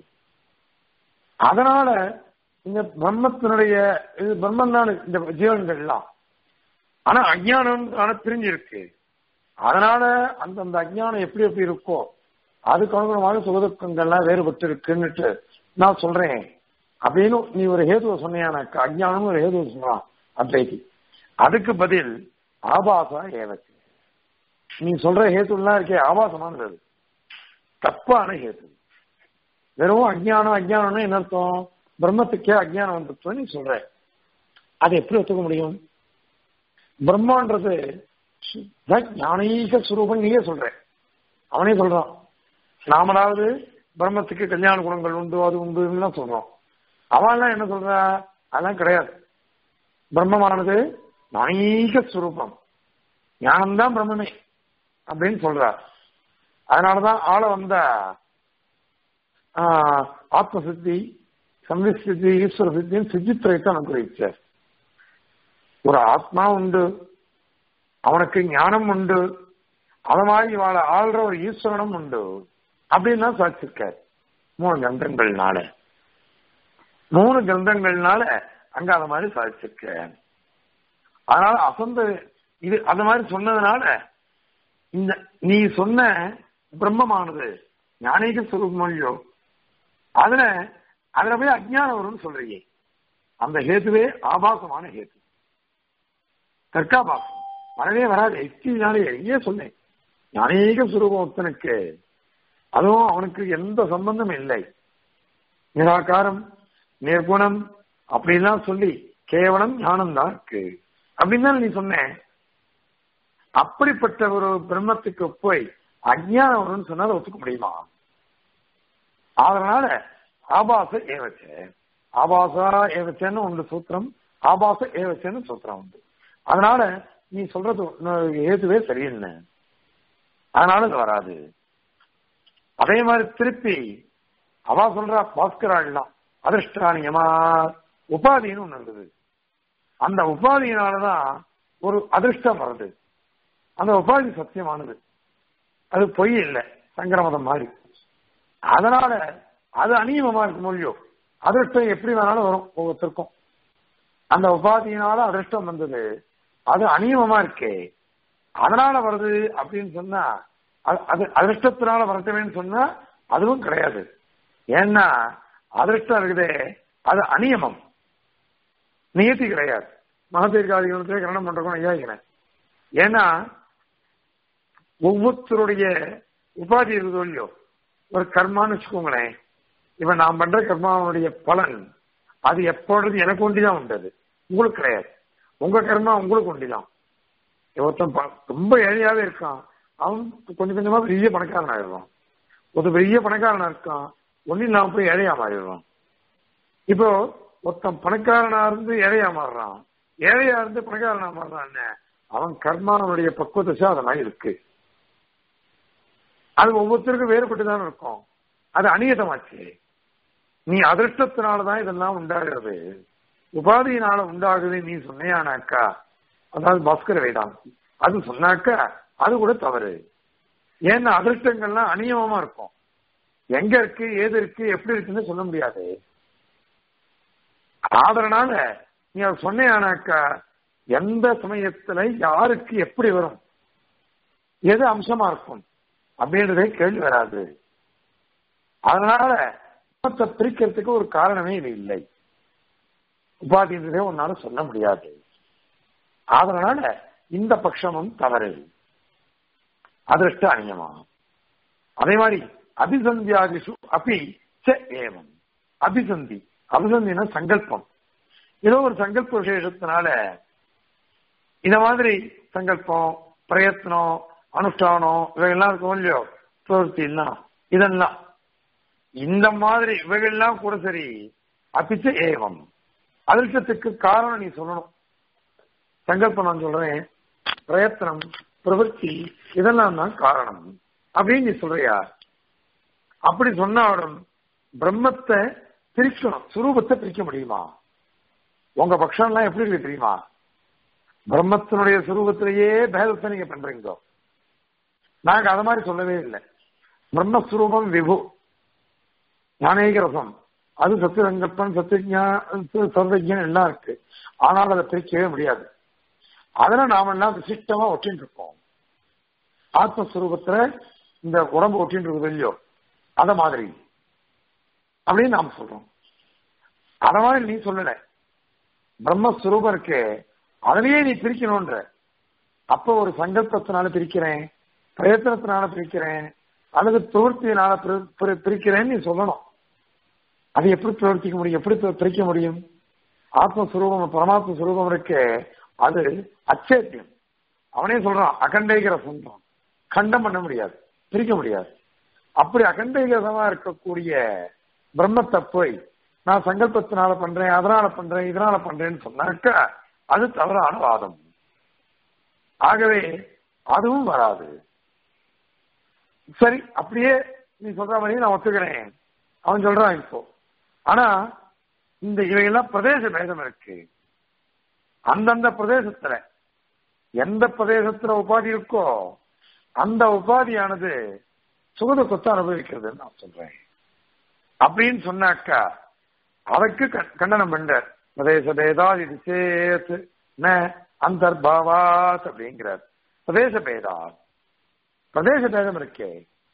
அதனால இந்த பிரம்மத்தினுடைய இது பிரம்மன் தான் இந்த ஜீவன்கள் எல்லாம் ஆனா அஜானம் பிரிஞ்சிருக்கு அதனால அந்த அந்த அஜானம் எப்படி எப்படி இருக்கோ அதுக்கு அனுகுணமாக சுகதுக்கங்கள்லாம் வேறுபட்டு இருக்குன்னுட்டு நான் சொல்றேன் அப்படின்னு நீ ஒரு ஹேதுவை சொன்னியானாக்கா அஜானம் ஒரு ஹேதுவை சொல்லலாம் அத்வைதி அதுக்கு பதில் ஆபாசா ஏவத்து நீ சொல்ற ஹேத்துலாம் இருக்கே ஆபாசமானது அது தப்பான ஹேத்து வெறும் அஜ்ஞானம் அஜ்ஞானம்னா என்ன அர்த்தம் பிரம்மத்துக்கே அஜ்ஞானம் வந்துட்டு நீ சொல்ற அதை எப்படி ஒத்துக்க முடியும் பிரம்மான்றது சுத்த ஞானீக சுரூபம் நீயே சொல்ற அவனே சொல்றான் நாமளாவது பிரம்மத்துக்கு கல்யாண குணங்கள் உண்டு அது உண்டுன்னு சொல்றோம் அவன்லாம் என்ன சொல்ற அதெல்லாம் கிடையாது பிரம்மமானது ஞானீக சுரூபம் ஞானம்தான் பிரம்மமே அப்படின்னு சொல்றார் அதனாலதான் ஆள வந்த ஆஹ், ஆத்ம சித்தி சம்விசித்தி ஈஸ்வர சித்தியும் சித்தித்திரத்தை அனுகிரகிச்சார் ஒரு ஆத்மா உண்டு அவனுக்கு ஞானம் உண்டு அத மாதிரி வாழ ஆள்ற ஒரு ஈஸ்வரனும் உண்டு அப்படின்னு தான் சாட்சிருக்கார் மூணு கந்தங்கள்னால மூணு கந்தங்கள்னால அங்க அத மாதிரி சாதிச்சிருக்க அதனால அசந்த இது அந்த மாதிரி சொன்னதுனால இந்த நீ சொன்ன பிரம்மமானது ஞானீக சுரூபமொழியோ அதுல அதுல போய் அஜ்ஞானம் வரும்னு சொல்றீங்க அந்த ஹேத்துவே ஆபாசமான ஹேத்து தர்க்காபாசம் வரவே வராது யுக்தினாலே ஏன் சொன்னேன் ஞானீக சுரூபம் ஒருத்தனுக்கு அதுவும் அவனுக்கு எந்த சம்பந்தம் இல்லை நிராகாரம் நிர்குணம் அப்படிலாம் சொல்லி கேவலம் ஞானம் தான் இருக்கு அப்படின்னு தான் நீ சொன்ன அப்படிப்பட்ட ஒரு பிரம்மத்துக்கு போய் அஜ்ஞானம் வரும்னு சொன்னா அதை ஒத்துக்க முடியுமா அதனால ஆபாச ஏவச்ச ஆபாசா ஏவச்சன்னு உண்டு சூத்திரம் ஆபாச ஏவச்சன்னு சூத்திரம் உண்டு அதனால நீ சொல்றது ஏதுவே சரியில்லை அதனால இது வராது அதே மாதிரி திருப்பி அவ சொல்றா பாஸ்கராள்லாம் அதிர்ஷ்டானியமா உபாதின்னு ஒண்ணு இருக்குது அந்த உபாதியினாலதான் ஒரு அதிர்ஷ்டம் வருது அந்த உபாதி சத்தியமானது அது பொய் இல்லை சங்கரமதம் மாதிரி அதனால அது அநியமமா இருக்கு மொழியோ அதிர்ஷ்டம் எப்படி வேணாலும் வரும் ஒவ்வொருத்தருக்கும் அந்த உபாதியினால அதிர்ஷ்டம் வந்தது அது அநியமமா இருக்கே அதனால வருது அப்படின்னு சொன்னா அது- அது அதிர்ஷ்டத்தினால வரட்டுமேன்னு சொன்னா அதுவும் கிடையாது ஏன்னா அதிர்ஷ்டம் இருக்குதே அது அநியமம் நியத்தி கிடையாது மகத்தீர்காதிகளுக்கு கரணம் பண்றோம் ஐயாக்கிறேன் ஏன்னா ஒவ்வொருத்தருடைய உபாதி இருக்குதோ இல்லையோ ஒரு கர்மான்னு வச்சுக்கோங்களேன் இவன் நான் பண்ற கர்மாவுடைய பலன் அது எப்பொழுது எனக்கு ஒண்டிதான் உண்டு அது உங்களுக்கு கிடையாது உங்க கர்மா உங்களுக்கு ஒண்டிதான் ஒருத்தன் ப- ரொம்ப ஏழையாவே இருக்கான் அவன் கொஞ்சம் கொஞ்சமா பெரிய பணக்காரன் ஆயிடுவான் ஒரு பெரிய பணக்காரனா இருக்கான் ஒன்னும் இல்லாம போய் ஏழையா மாறிடுவான் இப்போ ஒருத்தன் பணக்காரனா இருந்து ஏழையா மாறுறான் ஏழையா இருந்து பணக்காரனா மாறுறான் அவன் கர்மாவனுடைய பக்குவத்தை அது மாதிரி இருக்கு அது ஒவ்வொருத்தருக்கும் வேறுபட்டுதான் இருக்கும் அது அநியதமாச்சு நீ அதிர்ஷ்டத்தினாலதான் இதெல்லாம் உண்டாகிறது உபாதியினால உண்டாகுது நீ சொன்னியானாக்கா அதாவது பாஸ்கர வேதாந்தி அது சொன்னாக்க அது கூட தவறு ஏன்னா அதிர்ஷ்டங்கள்லாம் அநியமமா இருக்கும் எங்க இருக்கு ஏது இருக்கு எப்படி இருக்குன்னு சொல்ல முடியாது அதனால நீ அதை சொன்னேனாக்கா எந்த சமயத்துல யாருக்கு எப்படி வரும் எது அம்சமா இருக்கும் அப்படின்றதே கேள்வி வராது அதனால மொத்த பிரிக்கிறதுக்கு ஒரு காரணமே இது இல்லை உபாதின்றதே உன்னால சொல்ல முடியாது அதனால இந்த பட்சமும் தவறு அதிருஷ்ட அநியமா அதே மாதிரி அபிசந்தியாதிஷு அப்பி ச ஏவம் அபிசந்தி அபிசந்தினா சங்கல்பம் ஏதோ ஒரு சங்கல்ப விசேஷத்தினால இந்த மாதிரி சங்கல்பம் பிரயத்னம் அனுஷ்டானம் இவைகள்லாம் இருக்கும் இல்லையோ பிரவருத்தி எல்லாம் இதெல்லாம் இந்த மாதிரி இவைகள்லாம் கூட சரி அப்பிச்ச ஏவம் அதிர்ஷ்டத்துக்கு காரணம் நீ சொல்லணும் சங்கல்பம் நான் சொல்றேன் பிரயத்தனம் பிரவൃத்தி இதெல்லாம் தான் காரணம் அப்படின்னு நீ சொல்றியா அப்படி சொன்னாலும் பிரம்மத்தை பிரிக்கணும் சுரூபத்தை பிரிக்க முடியுமா உங்க பட்சம்லாம் எப்படி இருக்கு தெரியுமா பிரம்மத்தினுடைய சுரூபத்திலேயே பேதத்தை நீங்க பண்றீங்க நாங்க அத மாதிரி சொல்லவே இல்லை பிரம்மஸ்வரூபம் விபு ஞானேக ரசம் அது சத்தியசங்கல்பன் சத்தியஜா சர்வஜன் எல்லாம் இருக்கு ஆனால் அதை பிரிக்கவே முடியாது அதெல்லாம் நாம எல்லாம் விசிஷ்டமா ஒட்டின்னு இருக்கோம் ஆத்மஸ்வரூபத்துல இந்த உடம்பு ஒட்டின்னு இருக்குது இல்லையோ அத மாதிரி அப்படின்னு நாம் சொல்றோம் அத மாதிரி நீ சொல்லல பிரம்மஸ்வரூபம் இருக்கு அதுலயே நீ பிரிக்கணும்ன்ற அப்ப ஒரு சங்கல்பத்தினால பிரிக்கிறேன் பிரயத்தனத்தினால பிரிக்கிறேன் அல்லது பிரவൃத்தியினால பிரிக்கிறேன்னு நீ சொல்லணும் அது எப்படி பிரவர்த்திக்க முடியும் எப்படி பிரிக்க முடியும் ஆத்மஸ்வரூபம் பரமாத்ம சுரூபம் இருக்கு அது அச்சேத்தியம் அவனே சொல்றான் அகண்டைகிற சொந்தம் கண்டம் பண்ண முடியாது பிரிக்க முடியாது அப்படி அகண்டைகரமா இருக்கக்கூடிய பிரம்மத்தை போய் நான் சங்கல்பத்தினால பண்றேன் அதனால பண்றேன் இதனால பண்றேன்னு சொன்னாக்க அது தவறான வாதம் ஆகவே அதுவும் வராது சரி அப்படியே நீ சொல்ற மாதிரி நான் ஒத்துக்கிறேன் அவன் சொல்றான் இப்போ ஆனா இந்த இவையெல்லாம் பிரதேச பேதம் இருக்கு அந்தந்த பிரதேசத்துல எந்த பிரதேசத்துல உபாதி இருக்கோ அந்த உபாதியானது சுகதுக்கத்தை அனுபவிக்கிறது நான் சொல்றேன் அப்படின்னு சொன்னாக்கா அதற்கு கண்டனம் பண்ற பிரதேச பேதாத் இது சேத் ந அந்தர்பாவாத் அப்படிங்கிறார் பிரதேச பேதாத் பிரதேச பேதம் இருக்கே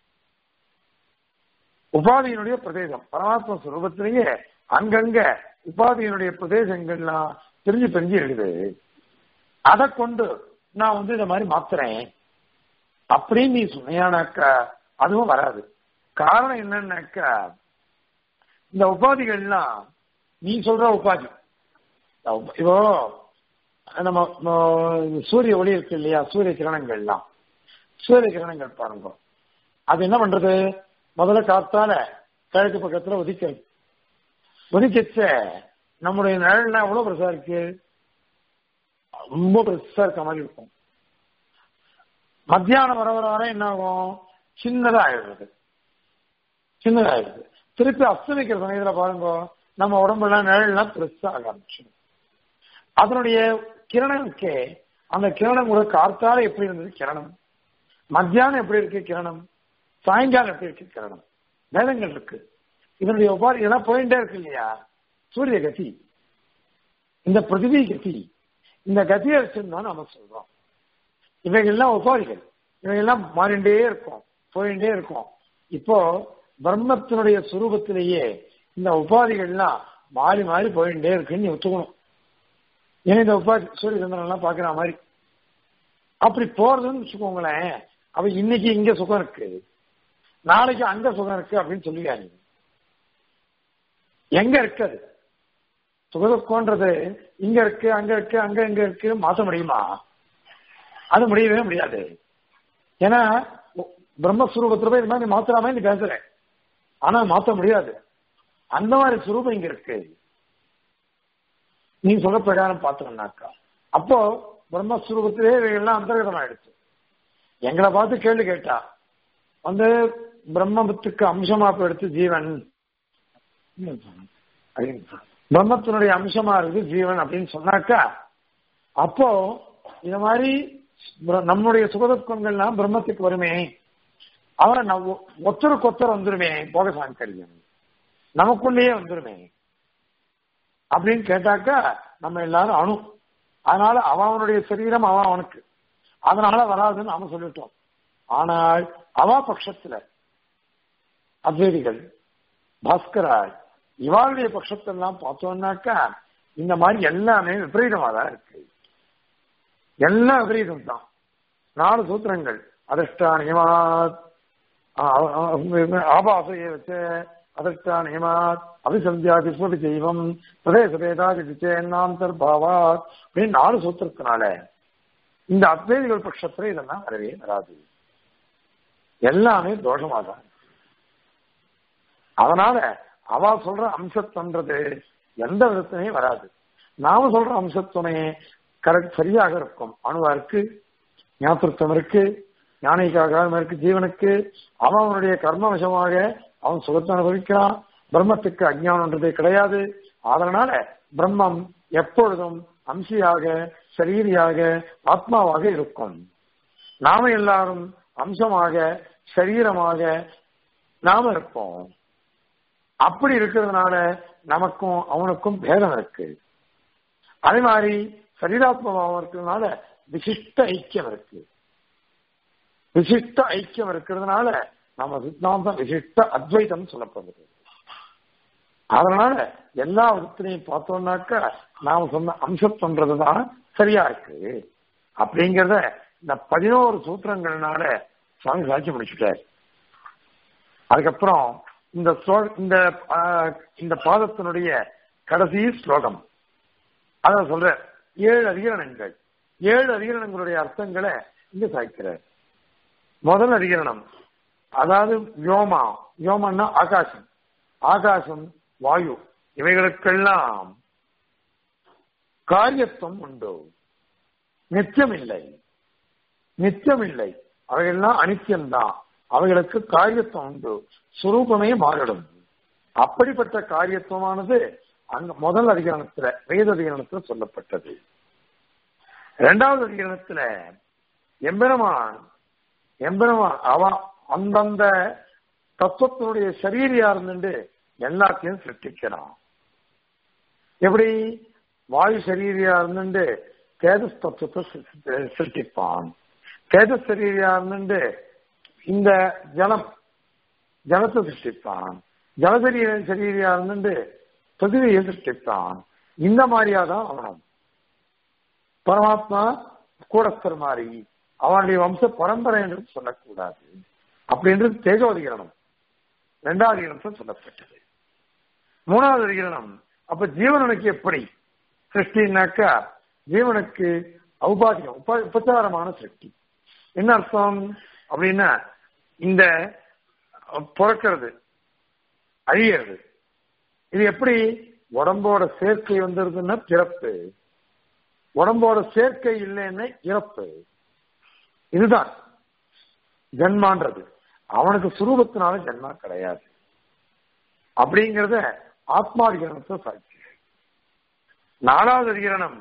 உபாதியினுடைய பிரதேசம் பரமாத்ம சுரூபத்திலேயே அங்கங்க உபாதியினுடைய பிரதேசங்கள்லாம் பிரிஞ்சு பிரிஞ்சு எழுது அதை கொண்டு நான் வந்து இந்த மாதிரி மாத்துறேன் அப்படின்னு நீ சொன்னியானாக்கா அதுவும் வராது காரணம் என்னன்னாக்கா இந்த உபாதிகள்லாம் நீ சொல்ற உபாதி இப்போ நம்ம சூரிய ஒளி இருக்கு இல்லையா சூரிய கிரணங்கள்லாம் சூரிய கிரணங்கள் பாருங்க அது என்ன பண்றது முதல்ல காத்தால கிழக்கு பக்கத்துல உதிக்கிறது உதிக்கச்ச நம்முடைய நிழல்னா எவ்வளவு பெருசா இருக்கு ரொம்ப பெருசா இருக்க மாதிரி இருக்கும் மத்தியானம் வர வர வர என்ன ஆகும் சின்னதா ஆயிடுறது சின்னதாயிடுது திருப்பி அஸ்தமிக்கிற சமயத்துல பாருங்க நம்ம உடம்புலாம் நிழல்லாம் பெருசா ஆக ஆரம்பிச்சிடும் அதனுடைய கிரணம் இருக்கே அந்த கிரணம் கூட கார்த்தால எப்படி இருந்தது கிரணம் மத்தியானம் எப்படி இருக்கு கிரணம் சாயங்காலம் எப்படி இருக்கு கிரணம் வேதங்கள் இருக்கு இதனுடைய உபாதி இதெல்லாம் போயிட்டே இருக்கு இல்லையா சூரிய கதி இந்த பிருத்திவி கதி இந்த கதியை வச்சுருந்தா நம்ம சொல்றோம் இவைகள்லாம் உபாதிகள் இவைகள்லாம் மாறிண்டே இருக்கும் போயிட்டே இருக்கும் இப்போ பிரம்மத்தினுடைய சுரூபத்திலேயே இந்த உபாதிகள்லாம் மாறி மாறி போயிட்டே இருக்குன்னு நீ ஒத்துக்கணும் ஏன்னா இந்த உபாதி சூரிய சந்திரன் எல்லாம் பாக்குற மாதிரி அப்படி போறதுன்னு வச்சுக்கோங்களேன் அப்ப இன்னைக்கு இங்க சுகம் இருக்கு நாளைக்கு அங்க சுகம் இருக்கு அப்படின்னு சொல்லுவாங்க எங்க இருக்கு அது சுகதுக்கம்ன்றது இங்க இருக்கு அங்க இருக்கு அங்க இங்க இருக்கு மாத்த முடியுமா அது முடியவே முடியாது ஏன்னா பிரம்மஸ்வரூபத்துல போய் இது மாதிரி மாத்திராம நீ பேசுற ஆனா மாத்த முடியாது அந்த மாதிரி சுரூபம் இங்க இருக்கு நீ சொல்ற பிரகாரம் பார்த்தோம்னாக்கா அப்போ பிரம்மஸ்வரூபத்திலே இவைகள்லாம் அந்தர்கதம் ஆயிடுச்சு எங்களை பார்த்து கேள்வி கேட்டா வந்து பிரம்மத்துக்கு அம்சமா எடுத்து ஜீவன் பிரம்மத்தினுடைய அம்சமா இருக்கு ஜீவன் அப்படின்னு சொன்னாக்கா அப்போ இந்த மாதிரி பிர- நம்முடைய சுகதுக்கங்கள்லாம் பிரம்மத்துக்கு வருமே அவரை நம்ம ஒத்தருக்கு ஒத்தர் வந்துருமே போக சாங்கரியம் நமக்குள்ளேயே வந்துருமே அப்படின்னு கேட்டாக்கா நம்ம எல்லாரும் அணு அதனால அவன் அவனுடைய சரீரம் அவன் அவனுக்கு அதனால வராதுன்னு நாம சொல்லிட்டோம் ஆனால் அவா பட்சத்துல அத்வைதிகள் பாஸ்கராய் இவாளுடைய பட்சத்தெல்லாம் பார்த்தோம்னாக்கா இந்த மாதிரி எல்லாமே விபரீதமா தான் இருக்கு எல்லாம் விபரீதம் தான் நாலு சூத்திரங்கள் அதிர்ஷ்டா நியமாத் ஆபாசையை வச்சு அதிர்ஷ்டா நியமாத் அபிசந்தியாதி ஸ்மதி தெய்வம் பிரதேச பேதாதி விஜயநாந்தர்பாவாத் அப்படின்னு நாலு சூத்திரத்தினால இந்த அத்வைதிகள் பட்சத்துல இதெல்லாம் வரவே வராது எல்லாமே தோஷமாக தான் இருக்கு. அதனால அவ சொல்ற அம்சத்தன்றது எந்த விதத்திலையும் வராது நாம சொல்ற அம்சத்துணை கரெக்ட் சரியாக இருக்கும் அணுவா இருக்கு ஞாபகத்துவம் இருக்கு ஞானிக்காக இருக்கு ஜீவனுக்கு அவன் அவனுடைய கர்ம வசமாக அவன் சுகத்தை அனுபவிக்கிறான் பிரம்மத்துக்கு அஜ்ஞானன்றதே கிடையாது அதனால பிரம்மம் எப்பொழுதும் அம்சியாக சரீரியாக ஆத்மாவாக இருக்கும் நாம எல்லாரும் அம்சமாக சரீரமாக நாம இருப்போம் அப்படி இருக்கிறதுனால நமக்கும் அவனுக்கும் பேதம் இருக்கு அதே மாதிரி சரீராத்மபாவம் இருக்கிறதுனால விசிஷ்ட ஐக்கியம் இருக்கு விசிஷ்ட ஐக்கியம் இருக்கிறதுனால நம்ம சித்தாந்தம் விசிஷ்ட அத்வைதம் சொல்லப்படுது அதனால எல்லா விதத்திலையும் பார்த்தோம்னாக்கா நாம சொன்ன அம்சத்தொன்றதுதான் சரியா இருக்கு அப்படிங்கறத இந்த பதினோரு சூத்திரங்கள்னால சுவாமி சாட்சி முடிச்சுட்டார் அதுக்கப்புறம் இந்த ஸ்லோ- இந்த ஆஹ், இந்த பாதத்தினுடைய கடைசி ஸ்லோகம் அத சொல்ற ஏழு அதிகரணங்கள் ஏழு அதிகரணங்களுடைய அர்த்தங்களை இங்க சாய்க்கிறார் முதல் அதிகரணம் அதாவது வியோமா வியோமன்னா ஆகாசம் ஆகாசம் வாயு இவைகளுக்கெல்லாம் காரியத்துவம் உண்டு நித்தியமில்லை நித்தியமில்லை அவைகள்லாம் அனித்தியம்தான் அவைகளுக்கு காரியத்துவம் உண்டு சுரூபமே மாறிடும் அப்படிப்பட்ட காரியத்துவமானது அங்க முதல் அதிகரணத்துல வேத அதிகரணத்துல சொல்லப்பட்டது இரண்டாவது அதிகரணத்துல எம்பெருமான் எம்பெருமான் அவன் அந்தந்த தத்துவத்தினுடைய சரீரியா இருந்துட்டு எல்லாத்தையும் சிருஷ்டிக்கிறான் எப்படி வாயு சரீரியா இருந்துட்டு தேஜஸ் தத்துவத்தை சிருஷ்டி- சிருஷ்டிப்பான் தேஜஸ் சரீரியா இருந்துட்டு இந்த ஜலம் ஜலத்தை சிருஷ்டிப்பான் ஜலசரீர சரீரியா இருந்துட்டு பிருத்திவியை சிருஷ்டிப்பான் இந்த மாதிரியா தான் அவனும் பரமாத்மா கூடஸ்தர் மாதிரி அவனுடைய வம்ச பரம்பரை என்று சொல்லக்கூடாது அப்படின்றது தேஜோதிகரணம் இரண்டாவது அதிகரணத்தில் சொல்லப்பட்டது மூணாவது அதிகரணம் அப்ப ஜீவனுக்கு எப்படி சிருஷ்டினாக்கா ஜீவனுக்கு ஔபாதிகம் உப உபச்சாரமான சிருஷ்டி என்ன அர்த்தம் அப்படின்னா இந்த பிறக்கிறது அழியறது இது எப்படி உடம்போட சேர்க்கை வந்துருதுன்னா பிறப்பு உடம்போட சேர்க்கை இல்லைன்னா இறப்பு இதுதான் ஜென்மான்றது அவனுக்கு சுரூபத்தினால ஜென்மா கிடையாது அப்படிங்கறத ஆத்மாதிகரணத்தை சாட்சி நாலாவது அதிகரணம்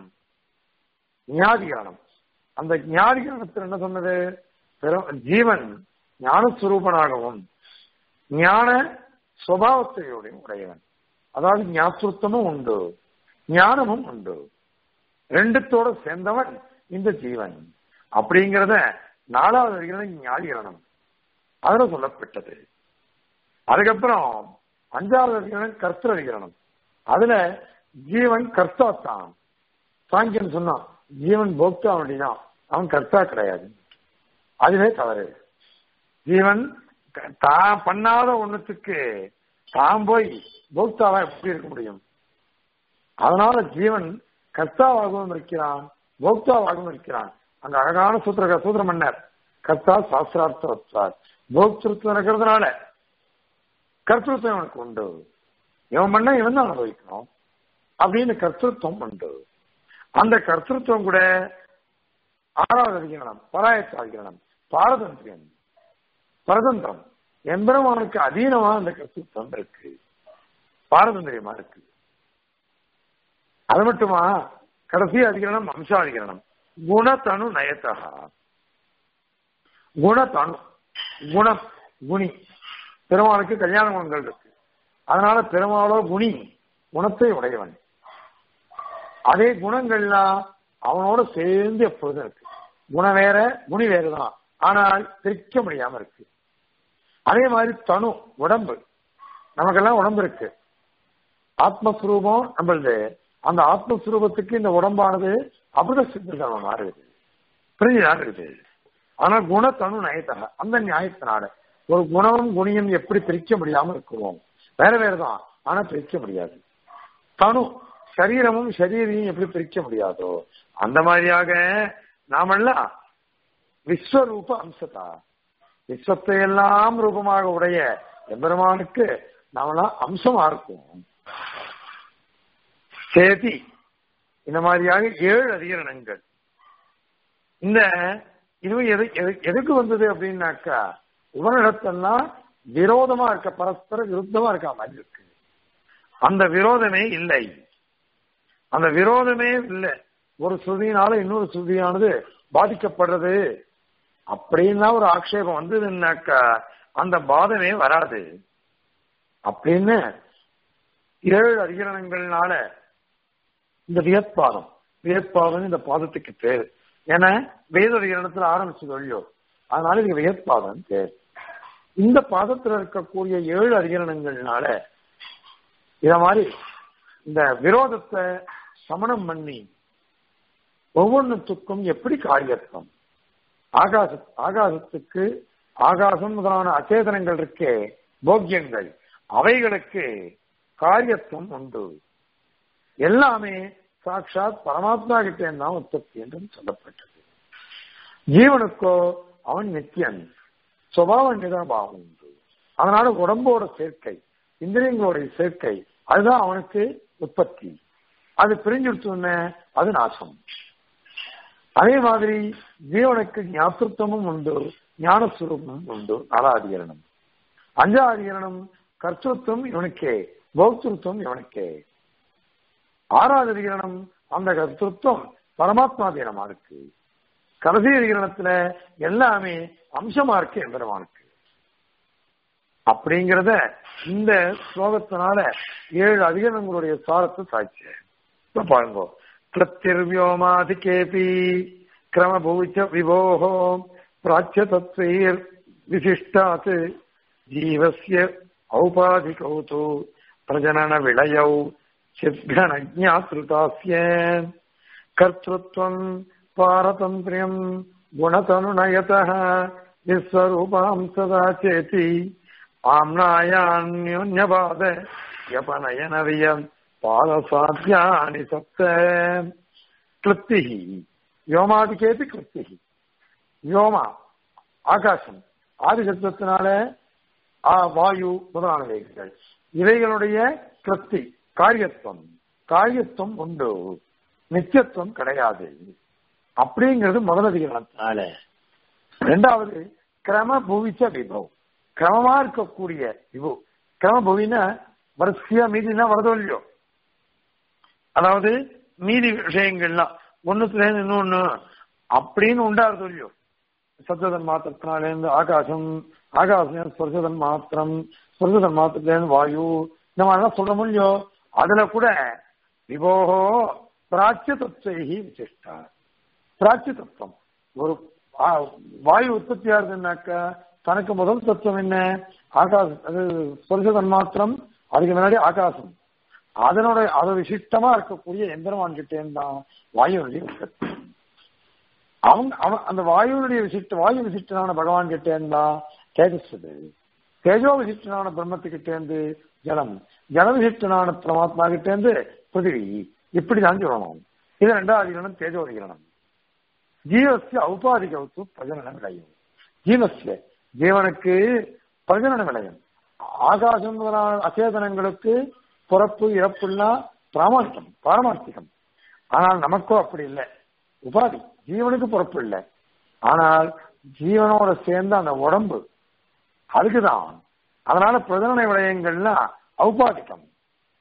ஞாதிகரணம் அந்த ஞாதிகரணத்தில் என்ன சொன்னது பிற- ஜீவன் ஞானஸ்வரூபனாகவும் ஞான சுவாவத்தையோடையும் உடையவன் அதாவது ஞாபகத்துவமும் உண்டு ஞானமும் உண்டு ரெண்டுத்தோட சேர்ந்தவன் இந்த ஜீவன் அப்படிங்கறத நாலாவது அதிகரணம் ஞாதிகரணம் அதுல சொல்லப்பட்டது அதுக்கப்புறம் அஞ்சாவது அதிகரணம் கர்த்தர் அதிகரணம் அதுல ஜீவன் கர்த்தா தான் சாங்கியன் சொன்னான் ஜீவன் போக்தா அப்படிதான் அவன் கர்த்தா கிடையாது அதுவே தவறு ஜீவன் க- தான் பண்ணாத ஒண்ணுத்துக்கு தான் போய் போக்தாவா எப்படி இருக்க முடியும் அதனால ஜீவன் கர்த்தாவாகவும் இருக்கிறான் போக்தாவாகவும் இருக்கிறான் அங்க அழகான சூத்திர சூத்திர மன்னர் கர்த்தா சாஸ்திரார்த்த வச்சார் போக்திருத்தம் இருக்கிறதுனால கர்த்தத்துவம் அவனுக்கு உண்டு இவன் பண்ண இவன் தான் அனுபவிக்கணும் அப்படின்னு கர்த்தத்துவம் உண்டு அந்த கர்த்தத்துவம் கூட ஆறாவது அதிகரணம் பராயத்த அதிகரணம் பாரதந்திரியம் பரதந்திரம் எம்பெருமானுக்கு அதீனமா அந்த கர்த்தத்துவம் இருக்கு பாரதந்திரியமா இருக்கு அது மட்டுமா கடைசி அதிகரணம் அம்சாதிகரணம் குணத்தனு நயத்தா குணத்தனு குணம் குணி பெருமாளுக்கு கல்யாண குணங்கள் இருக்கு அதனால பெருமாளோ குணி குணத்தை உடையவன் அதே குணங்கள்லாம் அவனோட சேர்ந்து எப்பொழுதும் இருக்கு குணம் வேற குணி வேறுதான் ஆனால் பிரிக்க முடியாம இருக்கு அதே மாதிரி தனு உடம்பு நமக்கெல்லாம் உடம்பு இருக்கு ஆத்மஸ்வரூபம் நம்மளது அந்த ஆத்மஸ்வரூபத்துக்கு இந்த உடம்பானது அமிர்த சித்தர்கள் மாறுது புரிஞ்சுதான் இருக்குது ஆனா குணத்தனு நயத்தக அந்த நியாயத்தினால ஒரு குணமும் குணியும் எப்படி பிரிக்க முடியாம இருக்குவோம் வேற வேறதான் ஆனா பிரிக்க முடியாது தனு சரீரமும் சரீரையும் எப்படி பிரிக்க முடியாதோ அந்த மாதிரியாக நாமெல்லாம் விஸ்வரூப அம்சதா விஸ்வத்தை எல்லாம் ரூபமாக உடைய எம்பெருமானுக்கு நாமெல்லாம் அம்சமா இருக்கும் சேதி இந்த மாதிரியாக ஏழு அதிகரணங்கள் இந்த இது எது எது- எதுக்கு வந்தது அப்படின்னாக்கா உபனிடத்தெல்லாம் விரோதமா இருக்க பரஸ்பர விருத்தமா இருக்க மாதிரி இருக்கு அந்த விரோதமே இல்லை அந்த விரோதமே இல்லை ஒரு ஸ்ருதியினால இன்னொரு ஸ்ருதியானது பாதிக்கப்படுறது அப்படின்னா ஒரு ஆக்ஷேபம் வந்ததுன்னாக்கா அந்த பாதமே வராது அப்படின்னு ஏழு அதிகரணங்கள்னால இந்த வியத்பாதம் வியத்பாதம் இந்த பாதத்துக்கு பேரு ஏன்னா வேத அதிகரணத்துல ஆரம்பிச்சது ஒழியோ அதனால இது வியத்பாதம் பேர் இந்த பாதத்துல இருக்கக்கூடிய ஏழு அதிகரணங்கள்னால இத மாதிரி இந்த விரோதத்தை சமணம் பண்ணி ஒவ்வொன்றுத்துக்கும் எப்படி காரியத்துவம் ஆகாச ஆகாசத்துக்கு ஆகாசம் முதலான அச்சேதனங்கள் இருக்கே போக்கியங்கள் அவைகளுக்கு காரியத்துவம் உண்டு எல்லாமே சாட்சாத் பரமாத்மா கிட்டே தான் உற்பத்தி என்றும் சொல்லப்பட்டது ஜீவனுக்கோ அவன் நித்தியன் சுபாவ நிதாபாவம் உண்டு அதனால உடம்போட சேர்க்கை இந்திரியங்களுடைய சேர்க்கை அதுதான் அவனுக்கு உற்பத்தி அது பிரிஞ்சுடுத்தோன்னு அது நாசம் அதே மாதிரி ஜீவனுக்கு ஞாபகத்துவமும் உண்டு ஞானஸ்வரூபமும் உண்டு நாலாதிகரணம் அஞ்சாதிகரணம் கர்த்தத்துவம் இவனுக்கே பௌத்தத்துவம் இவனுக்கே ஆறாவது அதிகரணம் அந்த கர்த்தத்துவம் பரமாத்மாதீனமா இருக்கு கடைசி அதிகரணத்துல எல்லாமே அம்சமா இருக்கு எம்பெருமானுக்கு அப்படிங்கிறத இந்த ஸ்லோகத்தினால ஏழு அதிகரணங்களுடைய சாரத்தை சாட்சி இப்ப பாருங்க கிருத்திர்வியோமாதிகேபி கிரமபூச்ச விபோகோ பிராச்சிய தத்வீர் விசிஷ்டாத் ஜீவசிய ஔபாதிகௌ தூ பிரஜனன விளையௌ சித்கணஜாத்ருதாஸ்ய கர்த்தృత్వం பாரதந்திரியம் குணதனுநயதः விஸ்வரூபாம் சதா சேதி ஆம்னாயான்யோன்யபாத யபனயனவியம் பாதசாத்தியானி சப்த கிருத்திஹி யோமாதிகேபி கிருத்திஹி யோமா ஆகாசம் ஆதி சப்தத்தினால ஆ, வாயு முதலானவைகள் இவைகளுடைய கிருத்தி காரியத்துவம் காரியத்துவம் உண்டு நித்தியத்துவம் கிடையாது அப்படிங்கிறது முதல் அதிகாரத்தினால ரெண்டாவது கிரம புவிச்ச விபவ் கிரமமா இருக்கக்கூடிய விபு கிரம புவினா வரிசையா மீதினா வரதோ இல்லையோ அதாவது மீதி விஷயங்கள்லாம் ஒண்ணுத்துல இருந்து இன்னொன்னு அப்படின்னு உண்டாருதோ இல்லையோ சப்ததன் மாத்திரத்தினால இருந்து ஆகாசம் ஆகாசம் ஸ்பர்சதன் மாத்திரம் ஸ்பர்சதன் மாத்திரத்துல இருந்து வாயு இந்த மாதிரிலாம் சொல்ல முடியும் அதுல கூட விபோகோ பிராச்சிய தத்துவகி விசிஷ்டா பிராச்சிய தத்துவம் ஒரு ஆ, வாயு உற்பத்தி ஆகுதுன்னாக்கா தனக்கு முதல் தத்துவம் என்ன ஆகாசம் அது ஸ்பர்சதன் மாத்திரம் அதுக்கு முன்னாடி ஆகாசம் அதனோட அது விசிஷ்டமா இருக்கக்கூடிய எந்திரமான் கிட்டே தான் வாயுனுடைய உற்பத்தி அவங்க அவன் அந்த வாயுனுடைய விசிஷ்ட வாயு விசிஷ்டனான பகவான் கிட்டே இருந்தா தேஜஸ் அது தேஜோ விசிஷ்டனான பிரம்மத்துக்கிட்டே இருந்து ஜலம் ஜல விசிஷ்டனான பரமாத்மா கிட்டே இருந்து பிருத்திவி இப்படிதான் சொல்லணும் இது ரெண்டாவது அதிகரணம் தேஜோ அதிகரணம் ஜீவசிய ஔபாதிகவுத்து பிரஜனன விளையும் ஜீவசிய ஜீவனுக்கு பிரஜனன விளையும் ஆகாசம் முதலான அச்சேதனங்களுக்கு பிறப்பு இறப்புலாம் பிராமணிக்கம் பாரமார்த்திகம் ஆனால் நமக்கோ அப்படி இல்லை உபாதி ஜீவனுக்கு பிறப்பு இல்லை ஆனால் ஜீவனோட சேர்ந்த அந்த உடம்பு அதுக்குதான் அதனால பிரதனை விடயங்கள்லாம் ஔபாதிக்கம்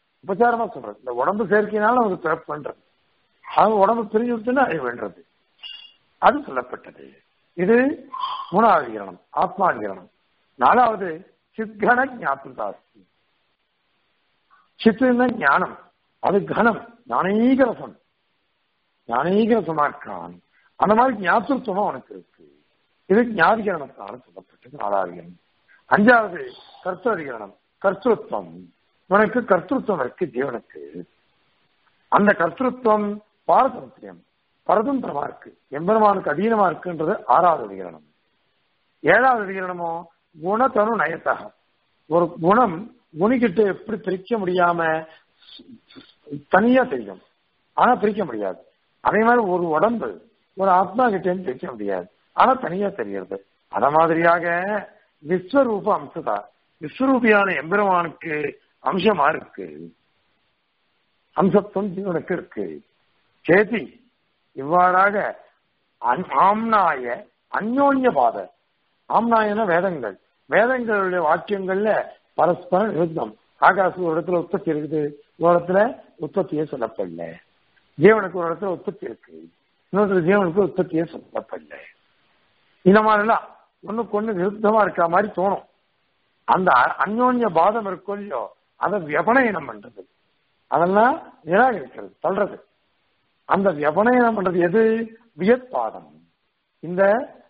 உபச்சாரமா சொல்றது இந்த உடம்பு சேர்க்கையினால நமக்கு பிறப்புன்றது அது உடம்பு பிரிஞ்சு விட்டுன்னா அது வேண்டது அது சொல்லப்பட்டது இது மூணாவது அதிகரணம் ஆத்மாதிகரணம் நாலாவது சித்கண ஞாபகாஸ்தி சித்துன்னா ஞானம் அது கணம் ஞானீக ரசம் ஞானீக ரசமா இருக்கான் அந்த மாதிரி ஞாபகத்துவம் அவனுக்கு இருக்கு இது ஞாதிகரணத்தினால சொல்லப்பட்டது நாலாவது அஞ்சாவது கர்த்ததிகரணம் கர்த்தத்துவம் இவனுக்கு கர்த்தத்துவம் இருக்கு ஜீவனுக்கு அந்த கர்த்தத்துவம் பாரதந்திரியம் பரதந்திரமா இருக்கு எம்பெருமானுக்கு அதீனமா இருக்குன்றது ஆறாவது அதிகரணம் ஏழாவது அதிகரணமோ குணத்தனு நயத்தக ஒரு குணம் குணிக்கிட்டு எப்படி பிரிக்க முடியாம தனியா தெரியும் ஆனா பிரிக்க முடியாது அதே மாதிரி ஒரு உடம்பு ஒரு ஆத்மா கிட்டே பிரிக்க முடியாது ஆனா தனியா தெரிகிறது அத மாதிரியாக விஸ்வரூப அம்சதா விஸ்வரூபியான எம்பெருமானுக்கு அம்சமா இருக்கு அம்சத்துவம் ஜீவனுக்கு இருக்கு சேதி இவ்வாறாக ஆம்னாய அந்யோன்ய பாத ஆம்னாயன வேதங்கள் வேதங்களுடைய வாக்கியங்கள்ல பரஸ்பர விருத்தம் ஆகாசு ஒரு இடத்துல உற்பத்தி இருக்குது ஒரு இடத்துல உற்பத்தியே சொல்லப்படல ஜீவனுக்கு ஒரு இடத்துல உற்பத்தி இருக்கு இன்னொரு ஜீவனுக்கு உற்பத்தியே சொல்லப்படல இந்த மாதிரிலாம் ஒண்ணுக்கு ஒண்ணு விருத்தமா இருக்கிற மாதிரி தோணும் அந்த அந்யோன்ய பாதம் இருக்கும் இல்லையோ அதை வியபனயனம் பண்றது அதெல்லாம் நிராகரிக்கிறது தள்ளுறது அந்த வியபனயனம் பண்றது எது வியற்பாதம் இந்த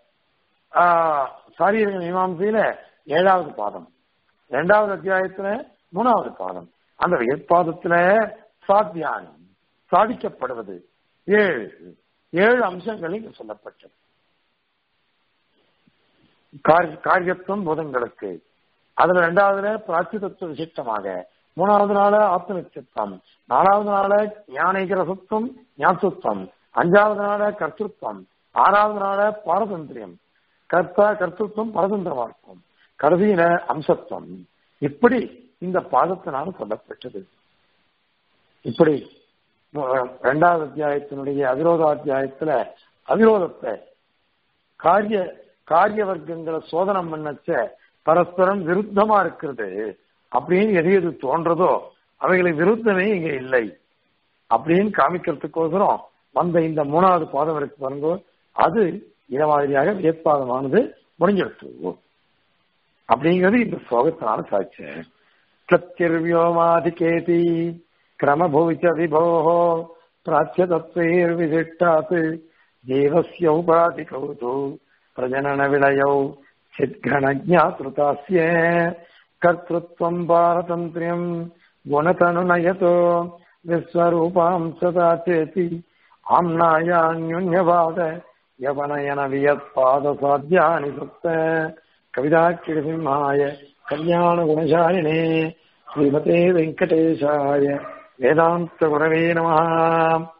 சாரீரக மீமாசையில ஏழாவது பாதம் இரண்டாவது அத்தியாயத்துல மூணாவது பாதம் அந்த வியற்பாதத்துல சாத்தியானம் சாதிக்கப்படுவது ஏழு ஏழு அம்சங்கள் இங்கு சொல்லப்பட்டது காரியத்துவம் பூதங்களுக்கு அதுல ரெண்டாவதுல பிராச்சிதத்துவ விசிஷ்டமாக மூணாவது நாள ஆத்ம நிச்சயத்துவம் நாலாவது நாள ஞானிக ரசத்துவம் ஞாபகத்துவம் அஞ்சாவது நாள கர்த்தத்துவம் ஆறாவது நாள பாரதந்திரியம் கர்த்தா கர்த்தத்துவம் பரதந்திரமா இருக்கும் கடைசியில அம்சத்துவம் இப்படி இந்த பாதத்தினால சொல்லப்பட்டது இப்படி இரண்டாவது அத்தியாயத்தினுடைய அவிரோத அத்தியாயத்துல அவிரோதத்தை காரிய காரிய வர்க்கங்களை சோதனம் பண்ணச்ச பரஸ்பரம் விருத்தமா இருக்கிறது அப்படின்னு எது எது தோன்றதோ அவைகளை விருத்தமே இங்க இல்லை அப்படின்னு காமிக்கிறதுக்கோசரம் வந்த இந்த மூணாவது பாதம் இருக்கு பாருங்க அது இத மாதிரியாக வேட்பாதமானது முடிஞ்சிடுச்சு அப்படிங்கிறது இந்த ஸ்லோகத்தினால சாட்சி கிளத்திர்வியோமாதிகேதி கிரமபூச்ச விபோஹோ பிராச்சிய தத்வீர் விசிஷ்டாத் ஜீவஸ்ய உபாதிகௌது பிரஜனன விளையௌ சித்கணஜாத்ருதாஸ்ய கர்த்தத்வம் பாரதந்திரியம் குணதனுநயதோ விஸ்வரூபாம் சதா சேதி ஆம்னாயான்யுன்யவாத யவனயன வியத்பாத சாத்தியானி சுத்த கவிதாக்கிரசிம்மாய கல்யாண குணசாலினே ஸ்ரீமதே வெங்கடேஷாய வேதாந்த குரவே நம